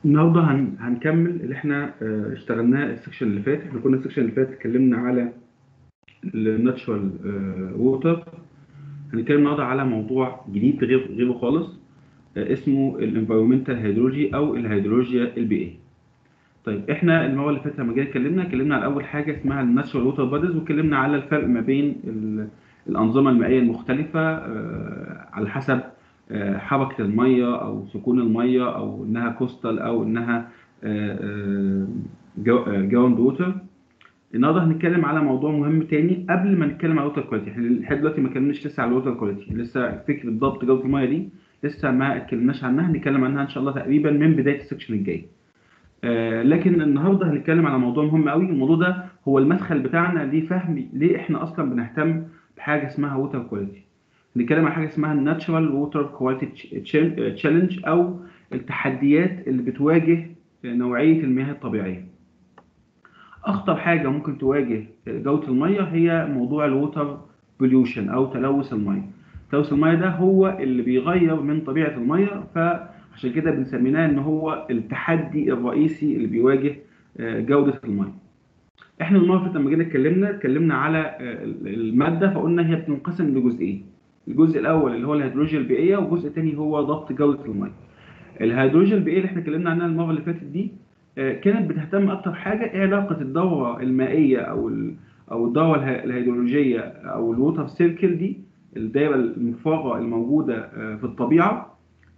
النهارده هن... هنكمل اللي احنا آه، اشتغلناه السكشن اللي فات احنا كنا السكشن اللي فات اتكلمنا على الناتشورال ووتر هنتكلم النهارده على موضوع جديد غير غيره خالص آه، اسمه الانفيرومنتال هيدرولوجي او الهيدرولوجيا البيئيه طيب احنا المره اللي فاتت لما جينا اتكلمنا اتكلمنا على اول حاجه اسمها الناتشورال ووتر بوديز واتكلمنا على الفرق ما بين ال- الانظمه المائيه المختلفه آه، على حسب آه، حركه الميه او سكون الميه او انها كوستال او انها جراوند ووتر النهارده هنتكلم على موضوع مهم تاني قبل ما نتكلم على الووتر كواليتي احنا لحد دلوقتي ما اتكلمناش لسه على الووتر كواليتي لسه فكره ضبط جوده الميه دي لسه ما اتكلمناش عنها هنتكلم عنها ان شاء الله تقريبا من بدايه السكشن الجاي آه، لكن النهارده هنتكلم على موضوع مهم قوي الموضوع ده هو المدخل بتاعنا لفهم ليه احنا اصلا بنهتم بحاجه اسمها ووتر كواليتي هنتكلم عن حاجه اسمها الناتشورال ووتر كواليتي تشالنج او التحديات اللي بتواجه نوعيه المياه الطبيعيه اخطر حاجه ممكن تواجه جوده الميه هي موضوع الووتر بوليوشن او تلوث الميه تلوث الميه ده هو اللي بيغير من طبيعه الميه فعشان كده بنسميناه ان هو التحدي الرئيسي اللي بيواجه آه، جوده الميه احنا المره اللي فاتت لما جينا اتكلمنا اتكلمنا على آه، الماده فقلنا هي بتنقسم لجزئين الجزء الاول اللي هو الهيدرولوجيا البيئيه والجزء الثاني هو ضبط جوده الميه الهيدرولوجيا البيئيه اللي احنا اتكلمنا عنها المره اللي فاتت دي آه، كانت بتهتم اكتر حاجه ايه علاقه الدوره المائيه او ال- او الدوره اله- الهيدرولوجيه او الووتر سيركل دي الدائره المفرغه الموجوده آه، في الطبيعه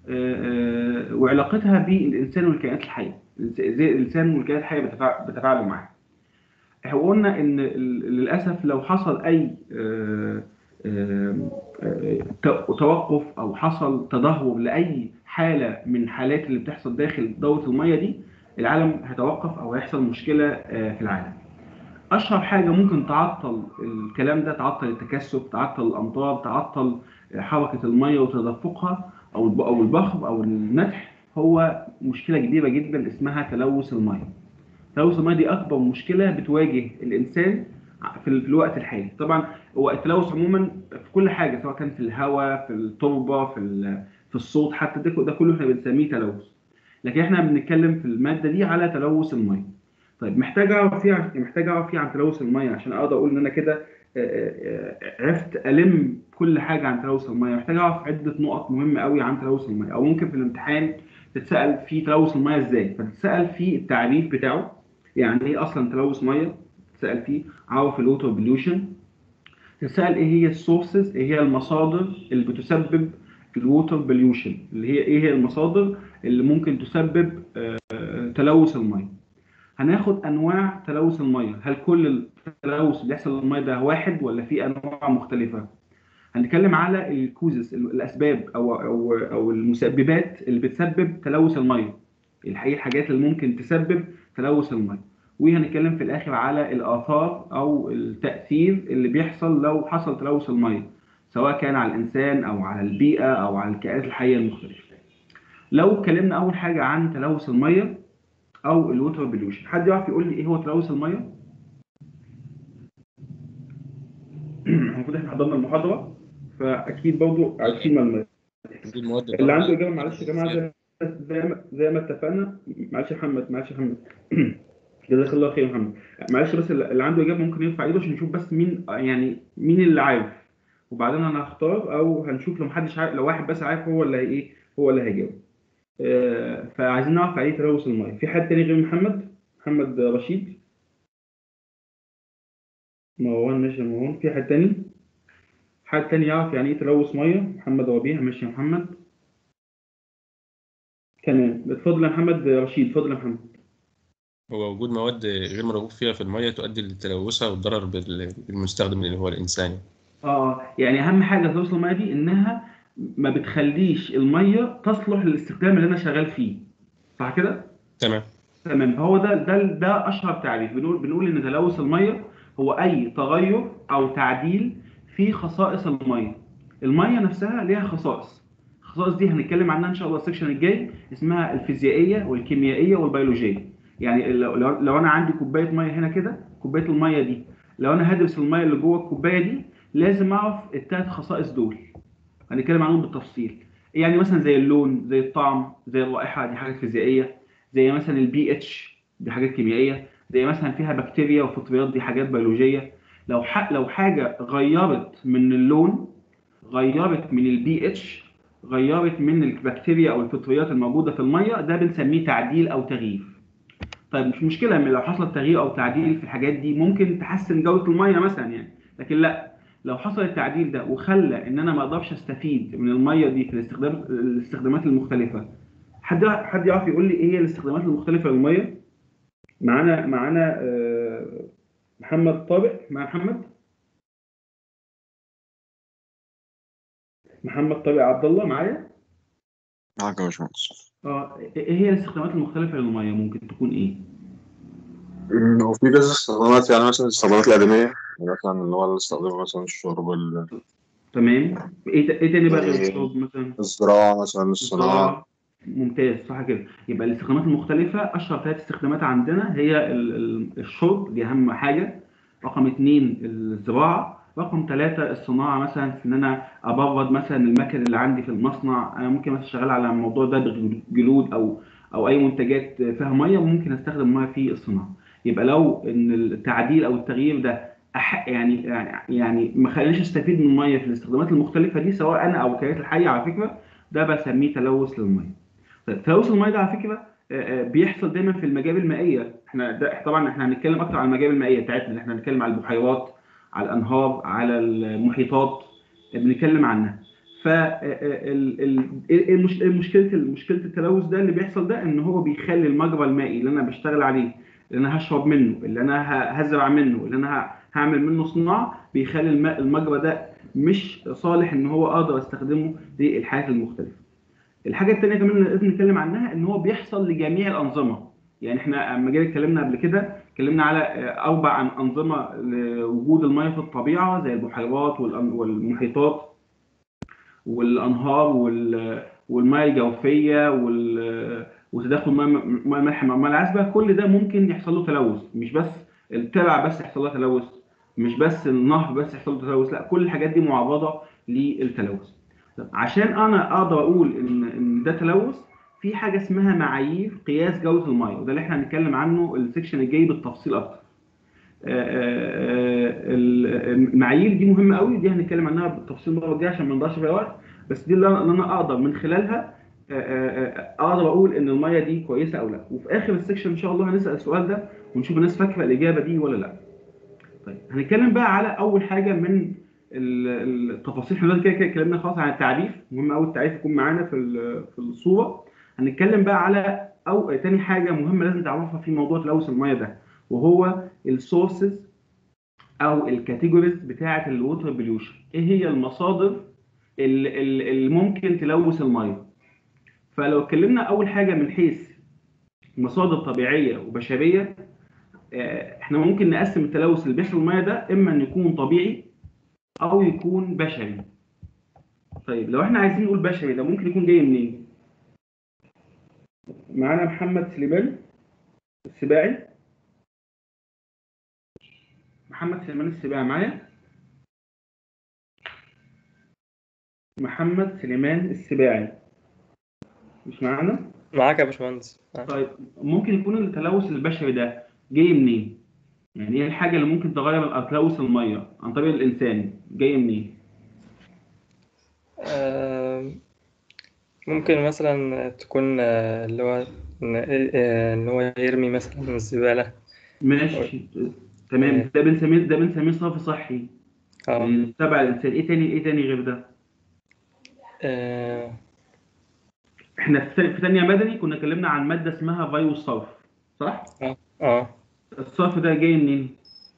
آه، آه، وعلاقتها بالانسان والكائنات الحيه ازاي الانسان والكائنات الحيه بتفاع- بتفاعلوا معاها احنا قلنا ان ال- للاسف لو حصل اي آه، آه، آه، ت- توقف او حصل تدهور لاي حاله من الحالات اللي بتحصل داخل دوره الميه دي العالم هيتوقف او هيحصل مشكله آه، في العالم اشهر حاجه ممكن تعطل الكلام ده تعطل التكثف تعطل الامطار تعطل حركه الميه وتدفقها او الب- او البخر او النتح هو مشكله كبيره جدا اسمها تلوث الميه تلوث الميه دي اكبر مشكله بتواجه الانسان في ال- في الوقت الحالي طبعا هو التلوث عموما في كل حاجه سواء كان في الهواء في التربه في ال- في الصوت حتى ده ده كله احنا بنسميه تلوث لكن احنا بنتكلم في الماده دي على تلوث الميه طيب محتاج اعرف فيه عن- محتاج اعرف فيه عن تلوث الميه عشان اقدر اقول ان انا كده آه، آه، آه، عرفت الم كل حاجه عن تلوث الميه محتاج اعرف عده نقط مهمه قوي عن تلوث الميه او ممكن في الامتحان تتسال في تلوث الميه ازاي فتتسال في التعريف بتاعه يعني ايه اصلا تلوث ميه تسال فيه عارف الووتر بوليوشن تسال ايه هي السورسز ايه هي المصادر اللي بتسبب الووتر بوليوشن اللي هي ايه هي المصادر اللي ممكن تسبب آه، تلوث الميه هناخد انواع تلوث الميه هل كل التلوث اللي بيحصل للميه ده واحد ولا في انواع مختلفه هنتكلم على الكوزز الاسباب او او او المسببات اللي بتسبب تلوث الميه الحقيقه الحاجات اللي ممكن تسبب تلوث الميه وهنتكلم في الاخر على الاثار او التاثير اللي بيحصل لو حصل تلوث الميه سواء كان على الانسان او على البيئه او على الكائنات الحيه المختلفه لو اتكلمنا اول حاجه عن تلوث الميه او الووتر بوليوشن حد يعرف يقول لي ايه هو تلوث الميه المفروض احنا حضرنا المحاضره فاكيد برضه عارفين معلومات دي المواد اللي عنده اجابه معلش يا جماعه زي زي ما زي ما اتفقنا معلش يا محمد معلش يا محمد جزاك الله خير يا محمد معلش بس اللي عنده اجابه ممكن يرفع ايده عشان نشوف بس مين يعني مين اللي عارف وبعدين انا هختار او هنشوف لو محدش عارف لو واحد بس عارف هو اللي هي ايه هو اللي هيجاوب آه، فعايزين نعرف عليه تلوث الميه في حد تاني غير محمد محمد رشيد مروان ماشي يا مروان في حد تاني حد تاني يعرف يعني ايه تلوث ميه محمد ربيع ماشي يا محمد تمام اتفضل يا محمد رشيد اتفضل يا محمد هو وجود مواد غير مرغوب فيها في المية تؤدي لتلوثها والضرر بال- بالمستخدم اللي هو الإنسان يعني. اه يعني اهم حاجه في تلوث الميه دي انها ما بتخليش الميه تصلح للاستخدام اللي انا شغال فيه صح كده تمام تمام هو ده ده ده اشهر تعريف بنقول بنقول ان تلوث الميه هو اي تغير او تعديل في خصائص الميه الميه نفسها ليها خصائص الخصائص دي هنتكلم عنها ان شاء الله السكشن الجاي اسمها الفيزيائيه والكيميائيه والبيولوجيه يعني لو, لو, لو انا عندي كوبايه ميه هنا كده كوبايه الميه دي لو انا هدرس الميه اللي جوه الكوبايه دي لازم اعرف الثلاث خصائص دول هنتكلم عنهم بالتفصيل يعني مثلا زي اللون زي الطعم زي الرائحه دي حاجات فيزيائيه زي مثلا البي اتش دي حاجات كيميائيه زي مثلا فيها بكتيريا وفطريات دي حاجات بيولوجيه لو ح... لو حاجه غيرت من اللون غيرت من البي اتش غيرت من البكتيريا او الفطريات الموجوده في الميه ده بنسميه تعديل او تغيير طيب مش مشكله لو حصل تغيير او تعديل في الحاجات دي ممكن تحسن جوده الميه مثلا يعني لكن لا لو حصل التعديل ده وخلى ان انا ما اقدرش استفيد من الميه دي في الاستخدام الاستخدامات المختلفه حد حد يعرف يقول لي ايه هي الاستخدامات المختلفه للميه معانا معانا آه، محمد طارق مع محمد محمد طارق عبد الله معايا معاك يا باشمهندس اه ايه هي الاستخدامات المختلفه للميه ممكن تكون ايه أمم، وفي كذا استخدامات يعني مثلا الاستخدامات الآدمية يعني مثلا اللي هو الاستخدام مثلا الشرب ال- تمام ايه ايه تاني بقى غير الشرب مثلا الزراعة مثلا الصناعة الزراعة. ممتاز صح كده يبقى الاستخدامات المختلفة أشهر ثلاث استخدامات عندنا هي ال- ال- الشرب دي أهم حاجة رقم اثنين الزراعة رقم ثلاثة الصناعة مثلا في إن أنا أبرد مثلا المكن اللي عندي في المصنع أنا ممكن مثلا شغال على الموضوع ده بجلود أو أو أي منتجات فيها مية ممكن أستخدم مية في الصناعة يبقى لو إن التعديل أو التغيير ده أح يعني يعني يعني ما خلانيش استفيد من المية في الاستخدامات المختلفة دي سواء أنا أو الكائنات الحية على فكرة ده بسميه تلوث للمية. طيب تلوث الميه ده على فكره آه، آه، بيحصل دايما في المجاري المائيه احنا ده طبعا احنا هنتكلم اكتر عن المجاري المائيه بتاعتنا اللي احنا هنتكلم على البحيرات على الانهار على المحيطات بنتكلم عنها ف المشكله مشكله التلوث ده اللي بيحصل ده ان هو بيخلي المجرى المائي اللي انا بشتغل عليه اللي انا هشرب منه اللي انا ه- هزرع منه اللي انا ه- هعمل منه صناعه بيخلي الماء المجرى ده مش صالح ان هو اقدر استخدمه للحياه المختلفه الحاجه الثانيه كمان اللي لازم نتكلم عنها ان هو بيحصل لجميع الانظمه يعني احنا لما جينا اتكلمنا قبل كده اتكلمنا على آه، اربع عن انظمه لوجود الميه في الطبيعه زي البحيرات والأن- والمحيطات والانهار وال- والمياه الجوفيه وال- وتداخل مياه مياه الملح مع المياه العذبه كل ده ممكن يحصل له تلوث مش بس الترع بس يحصل لها تلوث مش بس النهر بس يحصل له تلوث لا كل الحاجات دي معرضه للتلوث طب عشان انا اقدر اقول ان ان ده تلوث في حاجه اسمها معايير قياس جوده الميه وده اللي احنا هنتكلم عنه السكشن الجاي بالتفصيل اكتر آه، آه، ال- المعايير دي مهمه قوي دي هنتكلم عنها بالتفصيل المره الجايه عشان ما نضيعش فيها وقت بس دي اللي انا اللي أنا اقدر من خلالها آه، آه، آه، اقدر اقول ان الميه دي كويسه او لا وفي اخر السكشن ان شاء الله هنسال السؤال ده ونشوف الناس فاكره الاجابه دي ولا لا طيب هنتكلم بقى على اول حاجه من ال- التفاصيل احنا دلوقتي كده كده اتكلمنا خلاص عن التعريف مهم قوي التعريف يكون معانا في ال- في الصوره هنتكلم بقى على او تاني حاجه مهمه لازم تعرفها في موضوع تلوث الميه ده وهو السورسز او الكاتيجوريز بتاعه الووتر بوليوشن ايه هي المصادر ال- ال- اللي ممكن تلوث الميه فلو اتكلمنا اول حاجه من حيث مصادر طبيعيه وبشريه آه، احنا ممكن نقسم التلوث اللي بيحصل الميه ده اما ان يكون طبيعي او يكون بشري طيب لو احنا عايزين نقول بشري ده ممكن يكون جاي منين معانا محمد سليمان السباعي محمد سليمان السباعي معايا محمد سليمان السباعي مش معانا معاك يا باشمهندس معاك. طيب ممكن يكون التلوث البشري ده جاي منين يعني ايه الحاجه اللي ممكن تغير تلوث الميه عن طريق الانسان جاي منين آم، ممكن مثلا تكون آه، اللي هو إن آه، إن هو يرمي مثلا الزبالة ماشي تمام ده بنسميه ده بنسميه صرف صحي اه يعني تبع الانسان ايه تاني ايه تاني غير ده آه، احنا في في ثانيه مدني كنا اتكلمنا عن ماده اسمها فيروس صرف صح اه الصرف ده جاي منين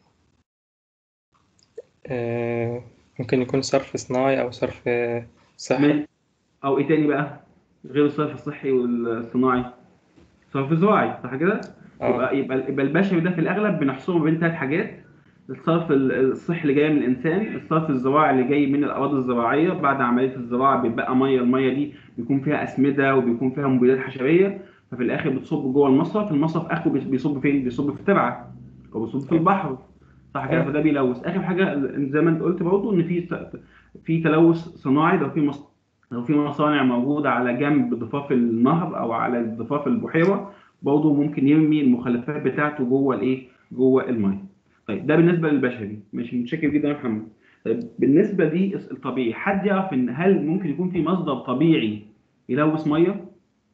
آه، ممكن يكون صرف صناعي أو صرف آه، صحي من او ايه تاني بقى غير الصرف الصحي والصناعي صرف زراعي صح كده اه يبقى يبقى يبقى البشري ده في الاغلب بنحصره بين ثلاث حاجات الصرف ال- الصحي اللي جاي من الانسان الصرف الزراعي اللي جاي من الاراضي الزراعيه بعد عمليه الزراعه بيبقى ميه الميه دي بيكون فيها اسمده وبيكون فيها مبيدات حشريه ففي الاخر بتصب جوه المصرف المصرف اخره بيص- بيصب فين بيصب في الترعه او بيصب في البحر صح كده آه. فده بيلوث اخر حاجه زي ما انت قلت برضه ان في ت- في تلوث صناعي لو في مص... لو في مصانع موجوده على جنب ضفاف النهر او على ضفاف البحيره برضه ممكن يرمي المخلفات بتاعته جوه الايه جوه الميه طيب ده بالنسبه للبشري ماشي متشكر جدا يا محمد طيب بالنسبه دي الطبيعي حد يعرف ان هل ممكن يكون في مصدر طبيعي يلوث ميه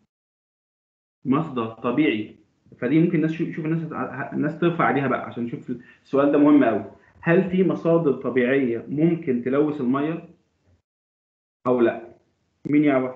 مصدر طبيعي فدي ممكن الناس شوف شوف الناس الناس ترفع عليها بقى عشان نشوف السؤال ده مهم قوي هل في مصادر طبيعيه ممكن تلوث الميه او لا مين يعرف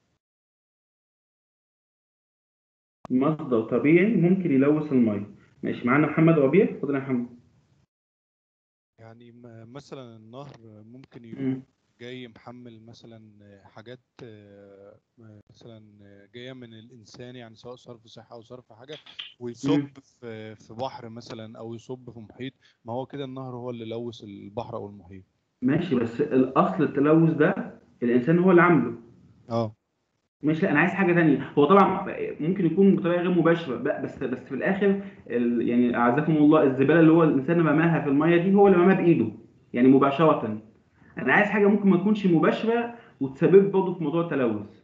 مصدر طبيعي ممكن يلوث الميه ماشي معانا محمد ربيع اتفضل يا محمد يعني م- مثلا النهر ممكن مم. يكون جاي محمل مثلا حاجات آه، مثلا جايه من الانسان يعني سواء صرف صحه او صرف حاجه ويصب مم. في في بحر مثلا او يصب في محيط ما هو كده النهر هو اللي لوث البحر او المحيط ماشي بس الاصل التلوث ده الانسان هو اللي عامله اه مش لا انا عايز حاجه تانية هو طبعا ممكن يكون بطريقه غير مباشره ب- بس بس في الاخر ال... يعني اعزكم الله الزباله اللي هو الانسان رماها في الميه دي هو اللي رماها بايده يعني مباشره انا عايز حاجه ممكن ما تكونش مباشره وتسبب برضه في موضوع التلوث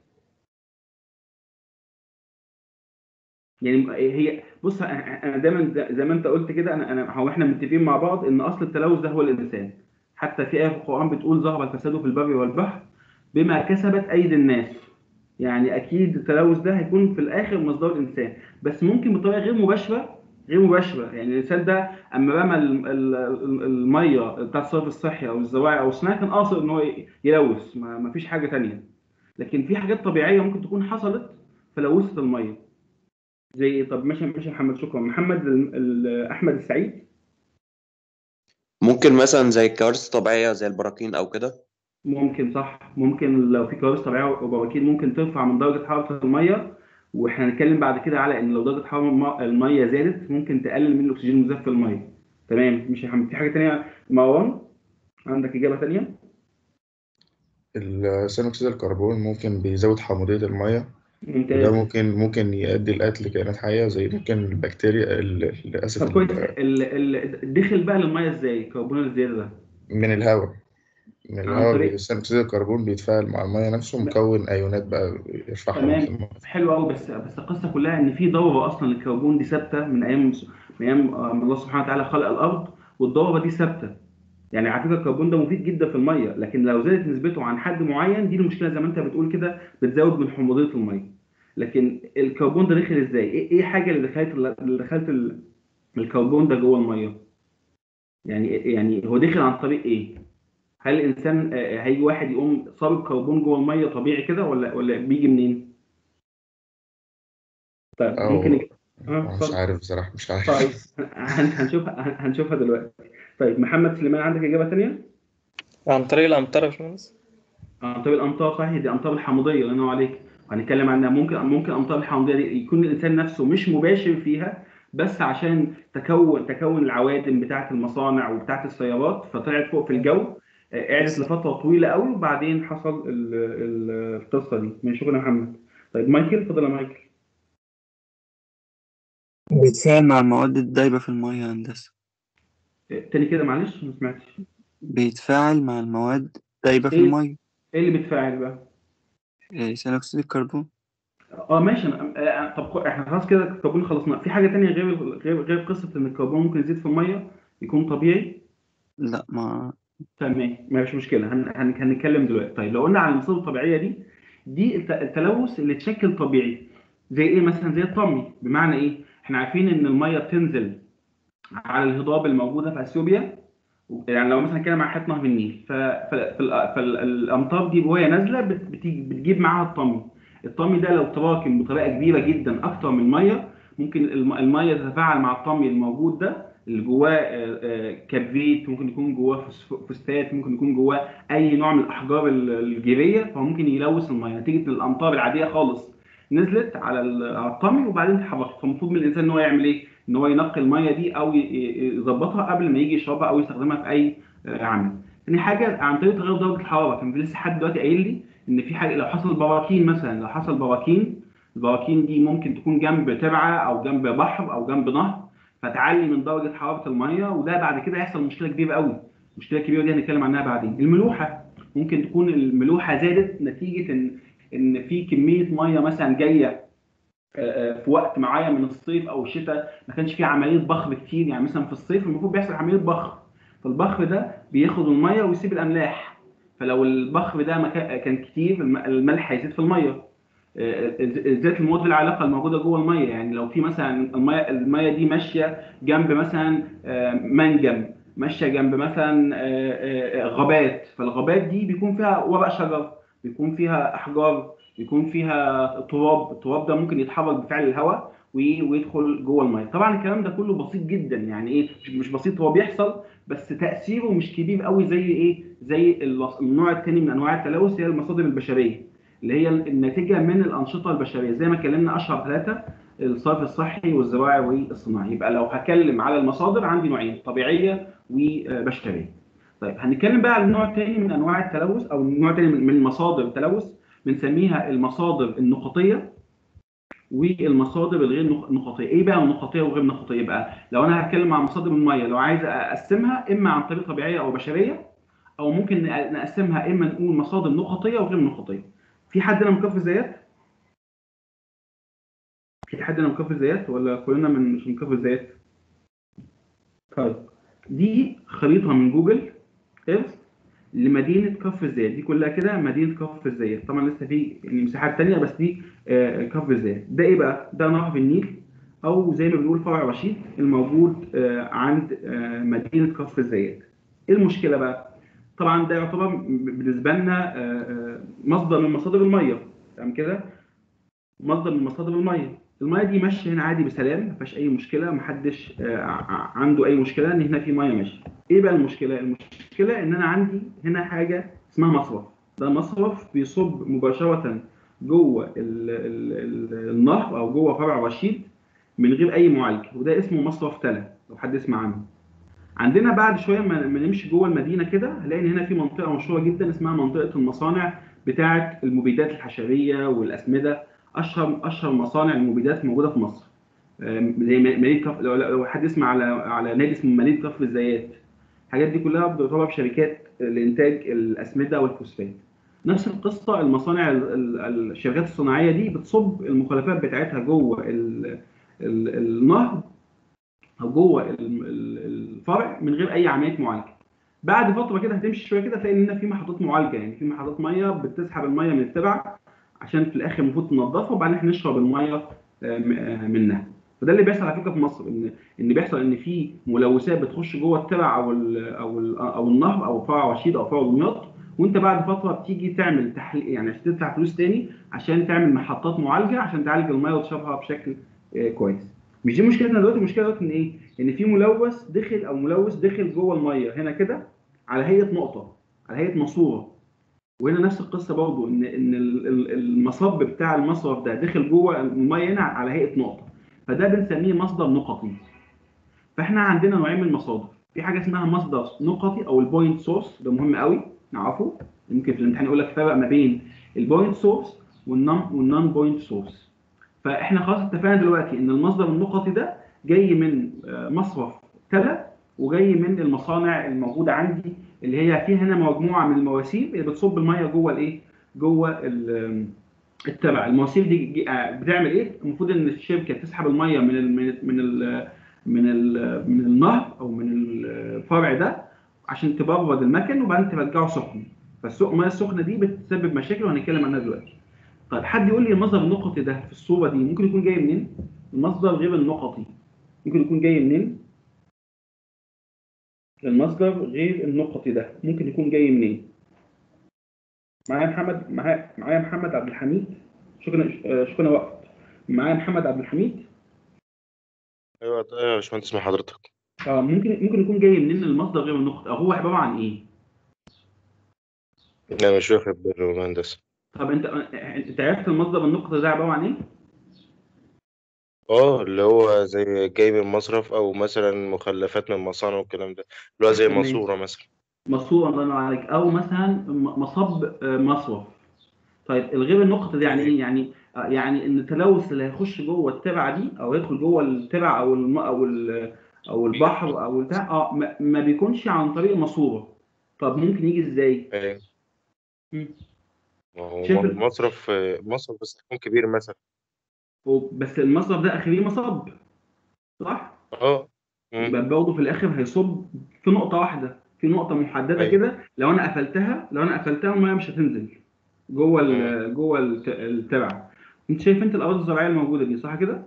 يعني هي بص انا أنا دايما زي ما انت قلت كده انا انا هو احنا متفقين مع بعض ان اصل التلوث ده هو الانسان حتى في ايه في القران بتقول ظهر الفساد في البر والبحر بما كسبت ايدي الناس يعني اكيد التلوث ده هيكون في الاخر مصدر الانسان بس ممكن بطريقه غير مباشره غير مباشره يعني الانسان ده اما رمى ال- ال- ال- الميه بتاعت الصرف الصحي او الزواعي او الصناعي كان قاصد ان هو ي- يلوث ما ما فيش حاجه تانية لكن في حاجات طبيعيه ممكن تكون حصلت فلوثت الميه زي إيه؟ طب ماشي ماشي يا محمد شكرا محمد ال- ال- احمد السعيد ممكن مثلا زي الكوارث الطبيعية زي البراكين أو كده ممكن صح ممكن لو في كوارث طبيعيه وبراكين ممكن ترفع من درجه حراره الميه واحنا هنتكلم بعد كده على ان لو درجه حراره الم- الميه زادت ممكن تقلل من الاكسجين المزاف في الميه تمام مش يا محمد في حاجه تانية مروان عندك اجابه تانية ثاني أكسيد الكربون ممكن بيزود حموضية المية وده ممتاز ممكن ممكن يؤدي لقتل كائنات حية زي ممكن البكتيريا ال- ال- آسف طب كويس ال- ال- ال- دخل بقى للميه ازاي الكربون الزياده ده من الهواء من عن الهواء طريق بي- ثاني أكسيد الكربون بيتفاعل مع المية نفسه مكون أيونات بقى يرفع حرارة تمام المية حلو قوي بس بس القصه كلها ان في ضربه اصلا للكربون دي ثابته من ايام من ايام آه، الله سبحانه وتعالى خلق الارض والضربه دي ثابته يعني على فكره الكربون ده مفيد جدا في الميه لكن لو زادت نسبته عن حد معين دي المشكله زي ما انت بتقول كده بتزود من حموضيه الميه لكن الكربون ده دخل ازاي؟ ايه ايه حاجه اللي دخلت اللي دخلت ال- الكربون ده جوه الميه؟ يعني يعني هو دخل عن طريق ايه؟ هل الانسان آه، هيجي واحد يقوم صاب كربون جوه الميه طبيعي كده ولا ولا بيجي منين؟ طيب أو ممكن نج- اه مش اتفضل عارف بصراحة مش عارف طيب هن- هنشوفها هنشوفها دلوقتي طيب محمد سليمان عندك اجابه ثانيه؟ عن طريق الأمطار يا باشمهندس امطار الامطار صحيح دي امطار الحموضيه الله ينور عليك هنتكلم عنها ممكن ممكن امطار الحموضيه دي يكون الانسان نفسه مش مباشر فيها بس عشان تكون تكون العوادم بتاعه المصانع وبتاعه السيارات فطلعت فوق في الجو آه، قعدت لفتره طويله قوي وبعدين حصل ال- ال- القصه دي من شكرا يا محمد طيب مايكل اتفضل يا مايكل بيتفاعل مع المواد الدايبة في المية يا هندسة آه، تاني كده معلش ما سمعتش بيتفاعل مع المواد الدايبة في ايه المية ايه اللي بيتفاعل بقى؟ إيه، ثاني أكسيد الكربون اه ماشي أنا- آه، طب خ- احنا خلاص كده الكربون خلصنا في حاجه تانية غير غير غير قصه ان الكربون ممكن يزيد في الميه يكون طبيعي لا ما تمام ما فيش مشكله هن... هن... هنتكلم دلوقتي طيب لو قلنا على المصادر الطبيعيه دي دي الت... التلوث اللي اتشكل طبيعي زي ايه مثلا زي الطمي بمعنى ايه احنا عارفين ان الميه بتنزل على الهضاب الموجوده في اثيوبيا يعني لو مثلا كده مع حته نهر النيل ف... ف... فال- فالامطار دي وهي نازله بت... بتيجي بتجيب معاها الطمي الطمي ده لو تراكم بطريقه كبيره جدا اكتر من الميه ممكن الم- الميه تتفاعل مع الطمي الموجود ده اللي جواه آه، آه، كبريت ممكن يكون جواه فوس- فوسفات ممكن يكون جواه اي نوع من الاحجار ال- الجيريه فممكن يلوث الميه نتيجه ان الامطار العاديه خالص نزلت على ال- على الطمي وبعدين اتحركت فالمفروض من الانسان ان هو يعمل ايه؟ ان هو ينقي الميه دي او ي- ي- يظبطها قبل ما يجي يشربها او يستخدمها في اي آه، عمل. تاني حاجه عن طريق تغير درجه الحراره كان في لسه حد دلوقتي قايل لي ان في حاجه لو حصل براكين مثلا لو حصل براكين البراكين دي ممكن تكون جنب ترعه او جنب بحر او جنب نهر فتعلي من درجه حراره الميه وده بعد كده يحصل مشكله كبيره قوي المشكله الكبيره دي هنتكلم عنها بعدين الملوحه ممكن تكون الملوحه زادت نتيجه ان ان في كميه ميه مثلا جايه آه، في وقت معين من الصيف او الشتاء ما كانش فيه عمليه بخر كتير يعني مثلا في الصيف المفروض بيحصل عمليه بخر فالبخر ده بياخد الميه ويسيب الاملاح فلو البخر ده ما كان كان كتير الم- الملح هيزيد في الميه آه، ذات المواد العلاقه الموجوده جوه الميه يعني لو في مثلا الميه الميه دي ماشيه جنب مثلا آه، منجم ماشيه جنب مثلا آه، آه، غابات فالغابات دي بيكون فيها ورق شجر بيكون فيها احجار بيكون فيها تراب التراب ده ممكن يتحرك بفعل الهواء وي- ويدخل جوه الميه طبعا الكلام ده كله بسيط جدا يعني ايه مش- مش بسيط هو بيحصل بس تاثيره مش كبير قوي زي ايه زي الوص- النوع الثاني من انواع التلوث هي المصادر البشريه اللي هي الناتجه من الانشطه البشريه زي ما اتكلمنا اشهر ثلاثه الصرف الصحي والزراعي والصناعي يبقى لو هتكلم على المصادر عندي نوعين طبيعيه وبشريه طيب هنتكلم بقى على النوع الثاني من انواع التلوث او النوع الثاني من من مصادر التلوث بنسميها المصادر النقطيه والمصادر الغير نق- نقطيه ايه بقى النقطيه والغير نقطيه بقى لو انا هتكلم عن مصادر الميه لو عايز اقسمها اما عن طريق طبيعيه او بشريه او ممكن نق- نقسمها اما نقول مصادر نقطيه وغير نقطيه في حد هنا مكفي زيات في حد هنا مكفي زيات ولا كلنا من مش مكفي زيات طيب دي خريطه من جوجل ايرث لمدينه كفر الزيات دي كلها كده مدينه كفر الزيات طبعا لسه في يعني مساحات تانية بس دي آه، كفر الزيات ده ايه بقى ده نهر النيل او زي ما بنقول فرع رشيد الموجود آه، عند آه، مدينه كفر الزيات ايه المشكله بقى طبعا ده يعتبر بالنسبه لنا آه، آه، مصدر من مصادر الميه تمام كده مصدر من مصادر الميه الميه دي ماشيه هنا عادي بسلام ما فيهاش اي مشكله محدش آه، ع- عنده اي مشكله ان هنا في ميه ماشيه ايه بقى المشكله المشكله ان انا عندي هنا حاجه اسمها مصرف ده مصرف بيصب مباشره جوه ال ال ال النهر او جوه فرع رشيد من غير اي معالجه وده اسمه مصرف تلا لو حد يسمع عنه عندنا بعد شويه ما ما نمشي جوه المدينه كده هنلاقي ان هنا في منطقه مشهوره جدا اسمها منطقه المصانع بتاعه المبيدات الحشريه والاسمده اشهر اشهر مصانع المبيدات موجوده في مصر آم، زي م- مدينه كفر لو لو حد يسمع على على نادي اسمه مدينه كفر الزيات الحاجات دي كلها بتعتبر شركات لانتاج الاسمده والفوسفات نفس القصه المصانع ال- ال- الشركات الصناعيه دي بتصب المخلفات بتاعتها جوه ال- ال- النهر او جوه ال- ال- الفرع من غير اي عمليه معالجه بعد فتره كده هتمشي شويه كده تلاقي ان هنا في محطات معالجه يعني في محطات ميه بتسحب الميه من الترع عشان في الاخر المفروض تنضفها وبعدين احنا نشرب الميه آه، م- آه، منها وده اللي بيحصل على فكره في مصر ان ان بيحصل ان في ملوثات بتخش جوه الترع او ال او ال او النهر او فرع رشيد او فرع دمياط وانت بعد فتره بتيجي تعمل تحليل يعني عشان تدفع فلوس تاني عشان تعمل محطات معالجه عشان تعالج الميه وتشربها بشكل آه، كويس مش دي مشكلتنا دلوقتي المشكله دلوقتي ان ايه؟ ان في ملوث دخل او ملوث دخل جوه الميه هنا كده على هيئه نقطه على هيئه ماسوره وهنا نفس القصه برضو ان ان ال- ال- المصب بتاع المصرف ده دخل جوه الميه هنا على هيئه نقطه فده بنسميه مصدر نقطي فاحنا عندنا نوعين من المصادر في حاجه اسمها مصدر نقطي او البوينت سورس ده مهم قوي نعرفه يمكن في الامتحان يقول لك فرق ما بين البوينت سورس والنون والنون بوينت سورس فاحنا خلاص اتفقنا دلوقتي ان المصدر النقطي ده جاي من آه، مصرف تلا وجاي من المصانع الموجوده عندي اللي هي فيها هنا مجموعه من المواسير اللي بتصب الميه جوه الايه؟ جوه ال- التبع المواسير دي جي- آه، بتعمل ايه؟ المفروض ان الشركه تسحب الميه من ال من ال من ال من, ال من النهر او من الفرع ده عشان تبرد المكن وبعدين ترجعه سخن فالميه السخنه دي بتسبب مشاكل وهنتكلم عنها دلوقتي. طيب حد يقول لي المصدر النقطي ده في الصوره دي ممكن يكون جاي منين؟ المصدر غير النقطي ممكن يكون جاي منين؟ المصدر غير النقطي ده ممكن يكون جاي منين؟ معايا محمد معايا معايا محمد عبد الحميد شكرا آه، شكرا وقت معايا محمد عبد الحميد ايوه ايوه يا باشمهندس مع حضرتك اه ممكن ممكن يكون جاي منين المصدر غير النقطي او هو عباره عن ايه؟ لا مش واخد بالي يا هندسه طب انت انت عرفت المصدر النقطي ده عباره عن ايه؟ اه اللي هو زي جاي من مصرف او مثلا مخلفات من مصانع والكلام ده اللي هو زي تمام. ماسوره مثلا مصفوفة الله ينور عليك او مثلا م- مصب آه، مصرف طيب الغير النقطة دي يعني ايه يعني آه، يعني ان التلوث اللي هيخش جوه الترعة دي او يدخل جوه الترعة او الم... او ال... او البحر او البتاع اه ما- ما بيكونش عن طريق الماسورة طب ممكن يجي ازاي؟ ايوه مم. ما هو شايف ال- مصرف مصرف بس يكون كبير مثلا بس المصرف ده اخريه مصب صح؟ اه مم. يبقى برضه في الاخر هيصب في نقطه واحده في نقطه محدده أيوة. كده لو انا قفلتها لو انا قفلتها الميه مش هتنزل جوه ال جوه الت- الترعه انت شايف انت الاراضي الزراعيه الموجوده دي صح كده؟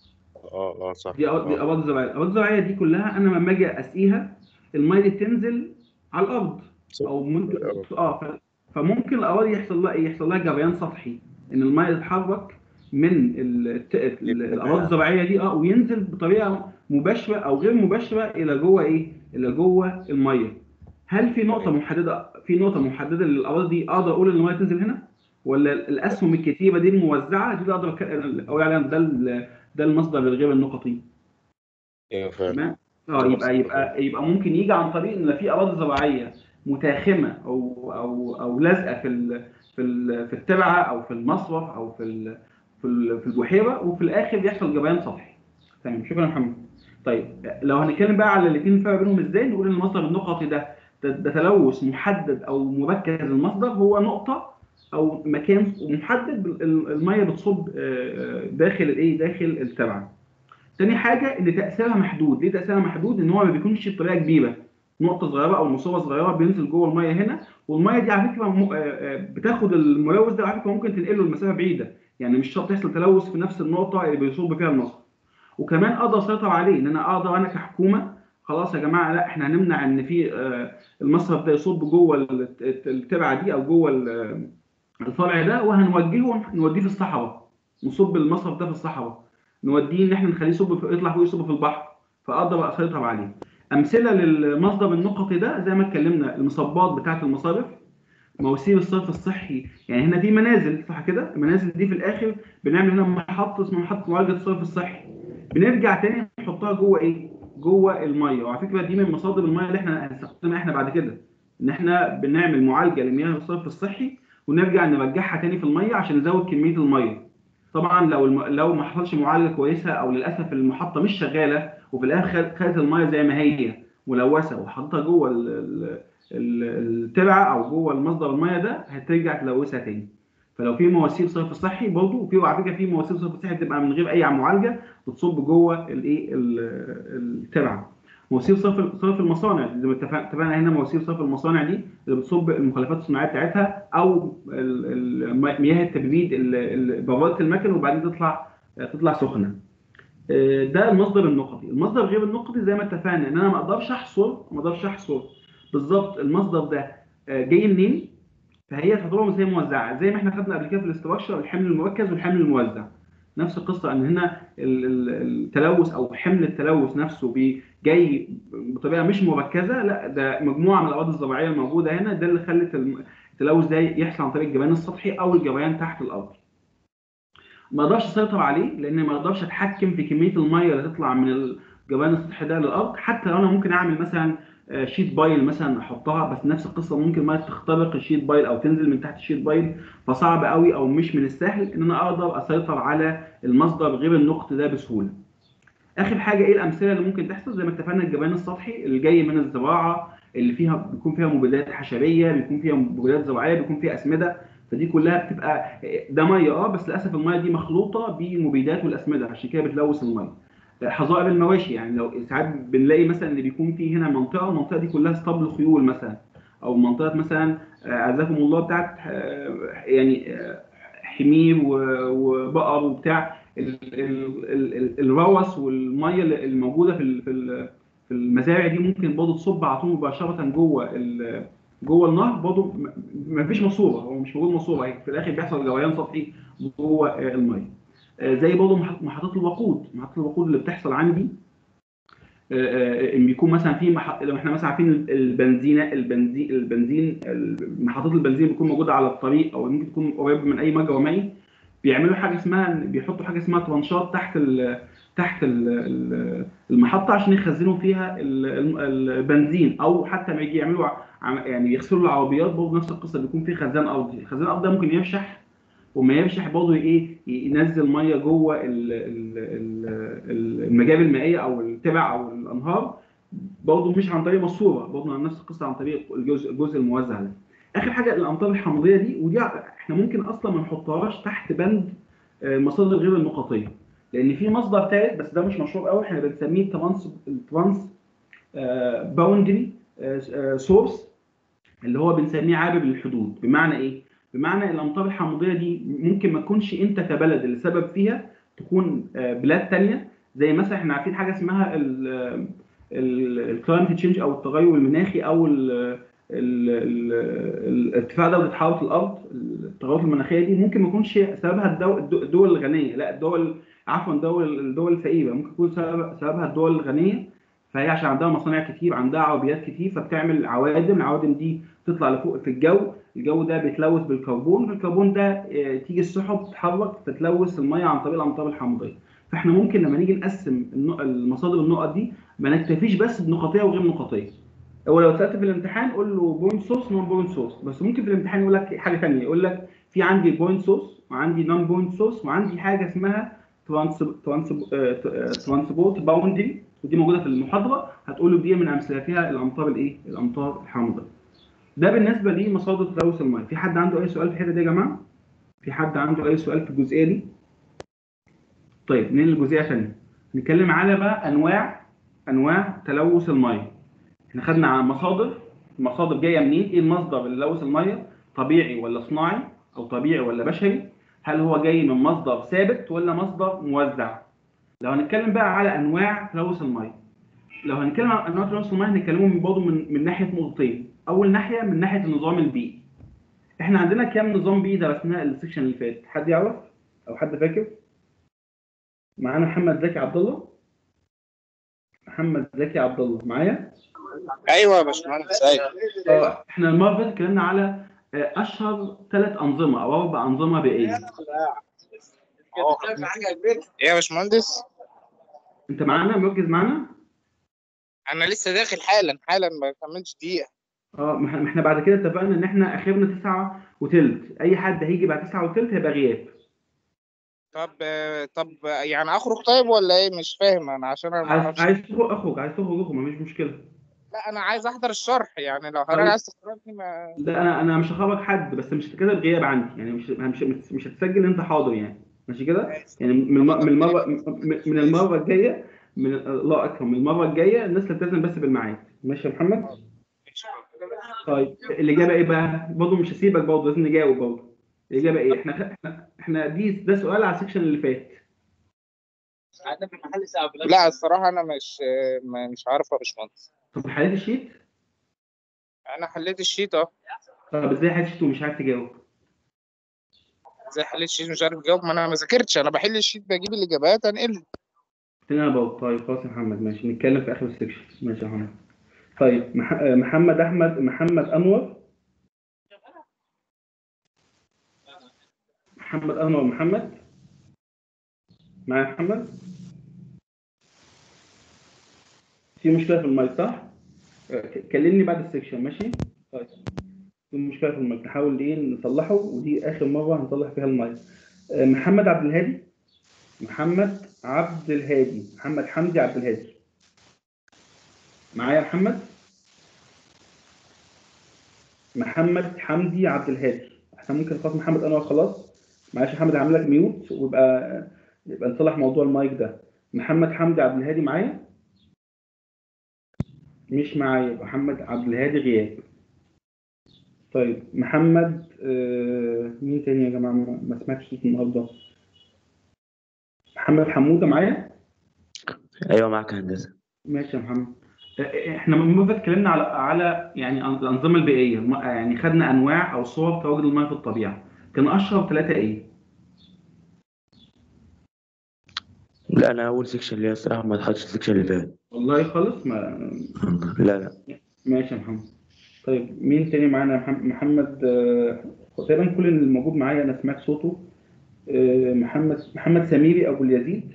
اه اه صح دي أراضي- دي آه. اراضي زراعيه الاراضي الزراعيه دي كلها انا لما اجي اسقيها الميه دي بتنزل على الارض او ممكن اه ف- فممكن الاراضي يحصل لها ايه؟ يحصل لها جريان سطحي ان الميه تتحرك من الت- ال- الاراضي الزراعيه دي اه وينزل بطريقه مباشره او غير مباشره الى جوه ايه؟ الى جوه الميه. هل في نقطه محدده في نقطه محدده للاراضي دي اقدر اقول ان الميه تنزل هنا؟ ولا الاسهم الكتيبه دي الموزعه دي اللي اقدر أك- اقول عليها ده ال- ده المصدر الغير النقطي ايوه فعلا تمام اه يبقى يبقى يبقى ممكن يجي عن طريق ان في اراضي زراعيه متاخمه او او او لازقه في ال في ال في الترعه او في المصرف او في ال في ال- في البحيره وفي الاخر يحصل جبيان سطحي تمام شكرا يا محمد طيب لو هنتكلم بقى على الاثنين الفرق بينهم ازاي نقول ان المصدر النقطي ده ده, ده تلوث محدد او مركز المصدر هو نقطه او مكان محدد ال- الميه بتصب آه، آه، داخل الايه داخل الترعه تاني حاجه ان تاثيرها محدود ليه تاثيرها محدود ان هو ما بيكونش بطريقه كبيره نقطه صغيره او مصوبه صغيره بينزل جوه الميه هنا والميه دي على فكره م- آه، آه، بتاخد الملوث ده على فكره ممكن تنقله لمسافه بعيده يعني مش شرط يحصل تلوث في نفس النقطه اللي بيصب فيها المصدر وكمان اقدر اسيطر عليه ان انا اقدر انا كحكومه خلاص يا جماعه لا احنا هنمنع ان في آه، المصرف ده يصب جوه الت- الت- الترعه دي او جوه ال- الفرع ده وهنوجهه نوديه في الصحراء نصب المصرف ده في الصحراء نوديه ان احنا نخليه يصب في يطلع فوق يصب في البحر فاقدر اسيطر عليه امثله للمصدر النقطي ده زي ما اتكلمنا المصبات بتاعه المصارف مواسير الصرف الصحي يعني هنا دي منازل صح كده المنازل دي في الاخر بنعمل هنا محطه اسمها محطه معالجه الصرف الصحي بنرجع تاني نحطها جوه ايه جوه الميه وعلى فكره دي من مصادر الميه اللي احنا هنستخدمها احنا بعد كده ان احنا بنعمل معالجه لمياه الصرف الصحي ونرجع نرجعها تاني في الميه عشان نزود كميه الميه طبعا لو الم... لو ما حصلش معالجه كويسه او للاسف المحطه مش شغاله وفي الاخر خدت الميه زي ما هي ملوثه وحطها جوه ال... ال... ال- الترعه او جوه المصدر الميه ده هترجع تلوثها تاني فلو في مواسير صرف صحي برضه وفي على فكره في مواسير صرف صحي بتبقى من غير اي معالجه بتصب جوه الايه ال- الترعه مواسير صرف صرف المصانع زي ما اتفق- اتفقنا هنا مواسير صرف المصانع دي اللي بتصب المخلفات الصناعيه بتاعتها او ال- ال- مياه التبريد اللي اللي برادة المكن وبعدين تطلع تطلع سخنه آه، ده المصدر النقطي المصدر غير النقطي زي ما اتفقنا ان انا ما اقدرش احصر ما اقدرش احصر بالظبط المصدر ده آه، جاي منين فهي تعتبر زي موزعه زي ما احنا خدنا قبل كده في الاستراكشر الحمل المركز والحمل الموزع نفس القصه ان هنا ال- ال- التلوث او حمل التلوث نفسه بي- جاي بطريقه مش مركزه لا ده مجموعه من الاراضي الزراعيه الموجوده هنا ده اللي خلت الم- التلوث ده يحصل عن طريق الجبيان السطحي او الجبيان تحت الارض ما اقدرش اسيطر عليه لان ما اقدرش اتحكم في كميه الميه اللي تطلع من الجبيان السطحي ده للارض حتى لو انا ممكن اعمل مثلا آه، شيت بايل مثلا احطها بس نفس القصه ممكن الميه تخترق الشيت بايل او تنزل من تحت الشيت بايل فصعب قوي او مش من السهل ان انا اقدر اسيطر على المصدر غير النقط ده بسهوله اخر حاجه ايه الامثله اللي ممكن تحصل زي ما اتفقنا الجبان السطحي اللي جاي من الزراعه اللي فيها بيكون فيها مبيدات حشريه بيكون فيها مبيدات زراعيه بيكون فيها اسمده فدي كلها بتبقى ده ميه اه بس للاسف الميه دي مخلوطه بالمبيدات والاسمده عشان كده بتلوث الميه حظائر المواشي يعني لو ساعات بنلاقي مثلا ان بيكون في هنا منطقه المنطقه دي كلها اسطبل خيول مثلا او منطقه مثلا آه، اعزكم الله بتاعت آه، يعني آه، حمير و- وبقر وبتاع ال- ال- ال- ال- الروث والميه اللي الموجوده في ال- في ال- في المزارع دي ممكن برضه تصب على طول مباشره جوه ال- جوه النهر برضه م- ما فيش ماسوره هو مش موجود ماسوره هي في الاخر بيحصل جريان سطحي جوه آه، الميه آه، زي برضه مح- محطات الوقود محطات الوقود اللي بتحصل عندي آه، آه، ان بيكون مثلا في مح... لو احنا مثلا عارفين البنزينه البنزين البنزين محطات البنزين بتكون موجوده على الطريق او ممكن تكون قريبه من اي مجرى مائي بيعملوا حاجه اسمها بيحطوا حاجه اسمها ترانشات تحت ال... تحت ال- ال- المحطه عشان يخزنوا فيها ال- ال- البنزين او حتى ما يجي يعملوا ع- يعني يغسلوا العربيات برضه نفس القصه بيكون في خزان ارضي الخزان الارضي ده ممكن يفشح وما يفشح برضه ايه ينزل ميه جوه ال- ال- ال- ال- المجاري المائيه او التبع او الانهار برضه مش عن طريق ماسوره برضه نفس القصه عن طريق الجزء الجزء الموزع ده اخر حاجه الامطار الحمضيه دي ودي احنا ممكن اصلا ما نحطهاش تحت بند آه، المصادر غير النقطيه لان في مصدر ثالث بس ده مش مشهور قوي احنا بنسميه ترانس ترانس باوندري سورس اللي هو بنسميه عابر للحدود بمعنى ايه بمعنى الامطار الحمضيه دي ممكن ما تكونش انت كبلد اللي سبب فيها تكون آه، بلاد تانية زي مثلا احنا عارفين حاجه اسمها الكلايمت تشينج او التغير المناخي او ال- ال- ال- ارتفاع درجه حراره الارض التغيرات المناخيه دي ممكن ما يكونش سببها الدو- الدو- الدول الغنيه لا الدول عفوا الدول الدول الفقيره ممكن يكون سبب سببها الدول الغنيه فهي عشان عندها مصانع كتير عندها عربيات كتير فبتعمل عوادم العوادم دي تطلع لفوق في الجو الجو ده بيتلوث بالكربون الكربون ده آه، تيجي السحب تتحرك تتلوث الميه عن طريق الامطار الحمضيه فاحنا ممكن لما نيجي نقسم النق- المصادر النقط دي ما نكتفيش بس بنقطيه وغير نقطيه هو لو اتسالت في الامتحان قول له بوينت سورس نون بوينت سورس بس ممكن في الامتحان يقول لك حاجه ثانيه يقول لك في عندي بوينت سورس وعندي نون بوينت سورس وعندي حاجه اسمها ترانسبورت باوندري ودي موجوده في المحاضره هتقول له دي من امثلتها الامطار الايه الامطار الحامضه ده بالنسبه لمصادر تلوث الميه في حد عنده اي سؤال في الحته دي يا جماعه في حد عنده اي سؤال في الجزئيه دي طيب ننقل لجزئيه ثانيه نتكلم على بقى انواع انواع تلوث الميه احنا خدنا عن مصادر المصادر جايه منين ايه المصدر اللي لوث الميه طبيعي ولا صناعي او طبيعي ولا بشري هل هو جاي من مصدر ثابت ولا مصدر موزع لو هنتكلم بقى على انواع تلوث الميه لو هنتكلم عن انواع تلوث الميه هنتكلموا من برضه من من ناحيه نقطتين اول ناحيه من ناحيه النظام البيئي احنا عندنا كام نظام بيئي درسناه السكشن اللي فات حد يعرف او حد فاكر معانا محمد زكي عبد الله محمد زكي عبد الله معايا ايوه يا باشمهندس ايوه اه احنا المره اللي فاتت اتكلمنا على آه، اشهر ثلاث انظمه او اربع انظمه بيئيه ايه يا باشمهندس انت معانا مركز معانا انا لسه داخل حالا حالا ما كملتش دقيقه اه ما احنا- ما احنا بعد كده اتفقنا ان احنا اخرنا تسعة وتلت اي حد هيجي بعد تسعة وتلت هيبقى غياب طب آه، طب آه، يعني اخرج طيب ولا ايه مش فاهم انا عشان انا ما عايز اعرفش عايز تخرج اخرج عايز تخرج اخرج مفيش مشكله لا انا عايز احضر الشرح يعني لو طب- حضرتك عايز تخرجني ما لا انا انا مش هخرج حد بس مش هتكتب غياب عندي يعني مش مش مش, مش هتسجل انت حاضر يعني ماشي كده يعني من الم- من المره من من المره الجايه من الله اكرم من المره الجايه الناس تلتزم بس بالميعاد ماشي يا محمد طيب الاجابه ايه بقى برضه مش هسيبك برضه لازم نجاوب برضه الاجابه ايه احنا احنا احنا دي ده سؤال على السكشن اللي فات لا الصراحه انا مش آه، ما- مش عارف يا باشمهندس طب حليت الشيت انا حليت الشيت اه طب ازاي حليت الشيت ومش عارف تجاوب ازاي حليت الشيت مش عارف اجاوب ما انا ما ذاكرتش انا بحل الشيت بجيب الاجابات انقل تاني انا بقول طيب خلاص يا محمد ماشي نتكلم في اخر السكشن ماشي يا محمد طيب مح... آه، محمد احمد محمد انور محمد انور محمد معايا يا محمد في مشكله في المايك صح آه، ك- كلمني بعد السكشن ماشي طيب في مشكله في المايك نحاول ايه نصلحه ودي اخر مره هنصلح فيها المايك آه، محمد عبد الهادي محمد عبد الهادي محمد حمدي عبد الهادي معايا يا محمد محمد حمدي عبد الهادي احنا ممكن خلاص محمد انور خلاص معلش يا محمد هعمل لك ميوت ويبقى يبقى نصلح موضوع المايك ده محمد حمدي عبد الهادي معايا مش معايا يبقى محمد عبد الهادي غياب طيب محمد آه مين تاني يا جماعه ما ما سمعتش صوت النهارده محمد حموده معايا ايوه معاك هندسه ماشي يا محمد آه، احنا من المره اتكلمنا على على يعني أن- الانظمه البيئيه م- يعني خدنا انواع او صور تواجد المياه في الطبيعه كان اشهر ثلاثه ايه؟ لا انا اول سيكشن ليا الصراحه ما دخلتش السيكشن اللي فات والله خالص ما لا لا ماشي يا محمد طيب مين تاني معانا محمد, محمد آه، تقريبا كل اللي موجود معايا انا سمعت صوته آه، محمد محمد سميري ابو اليزيد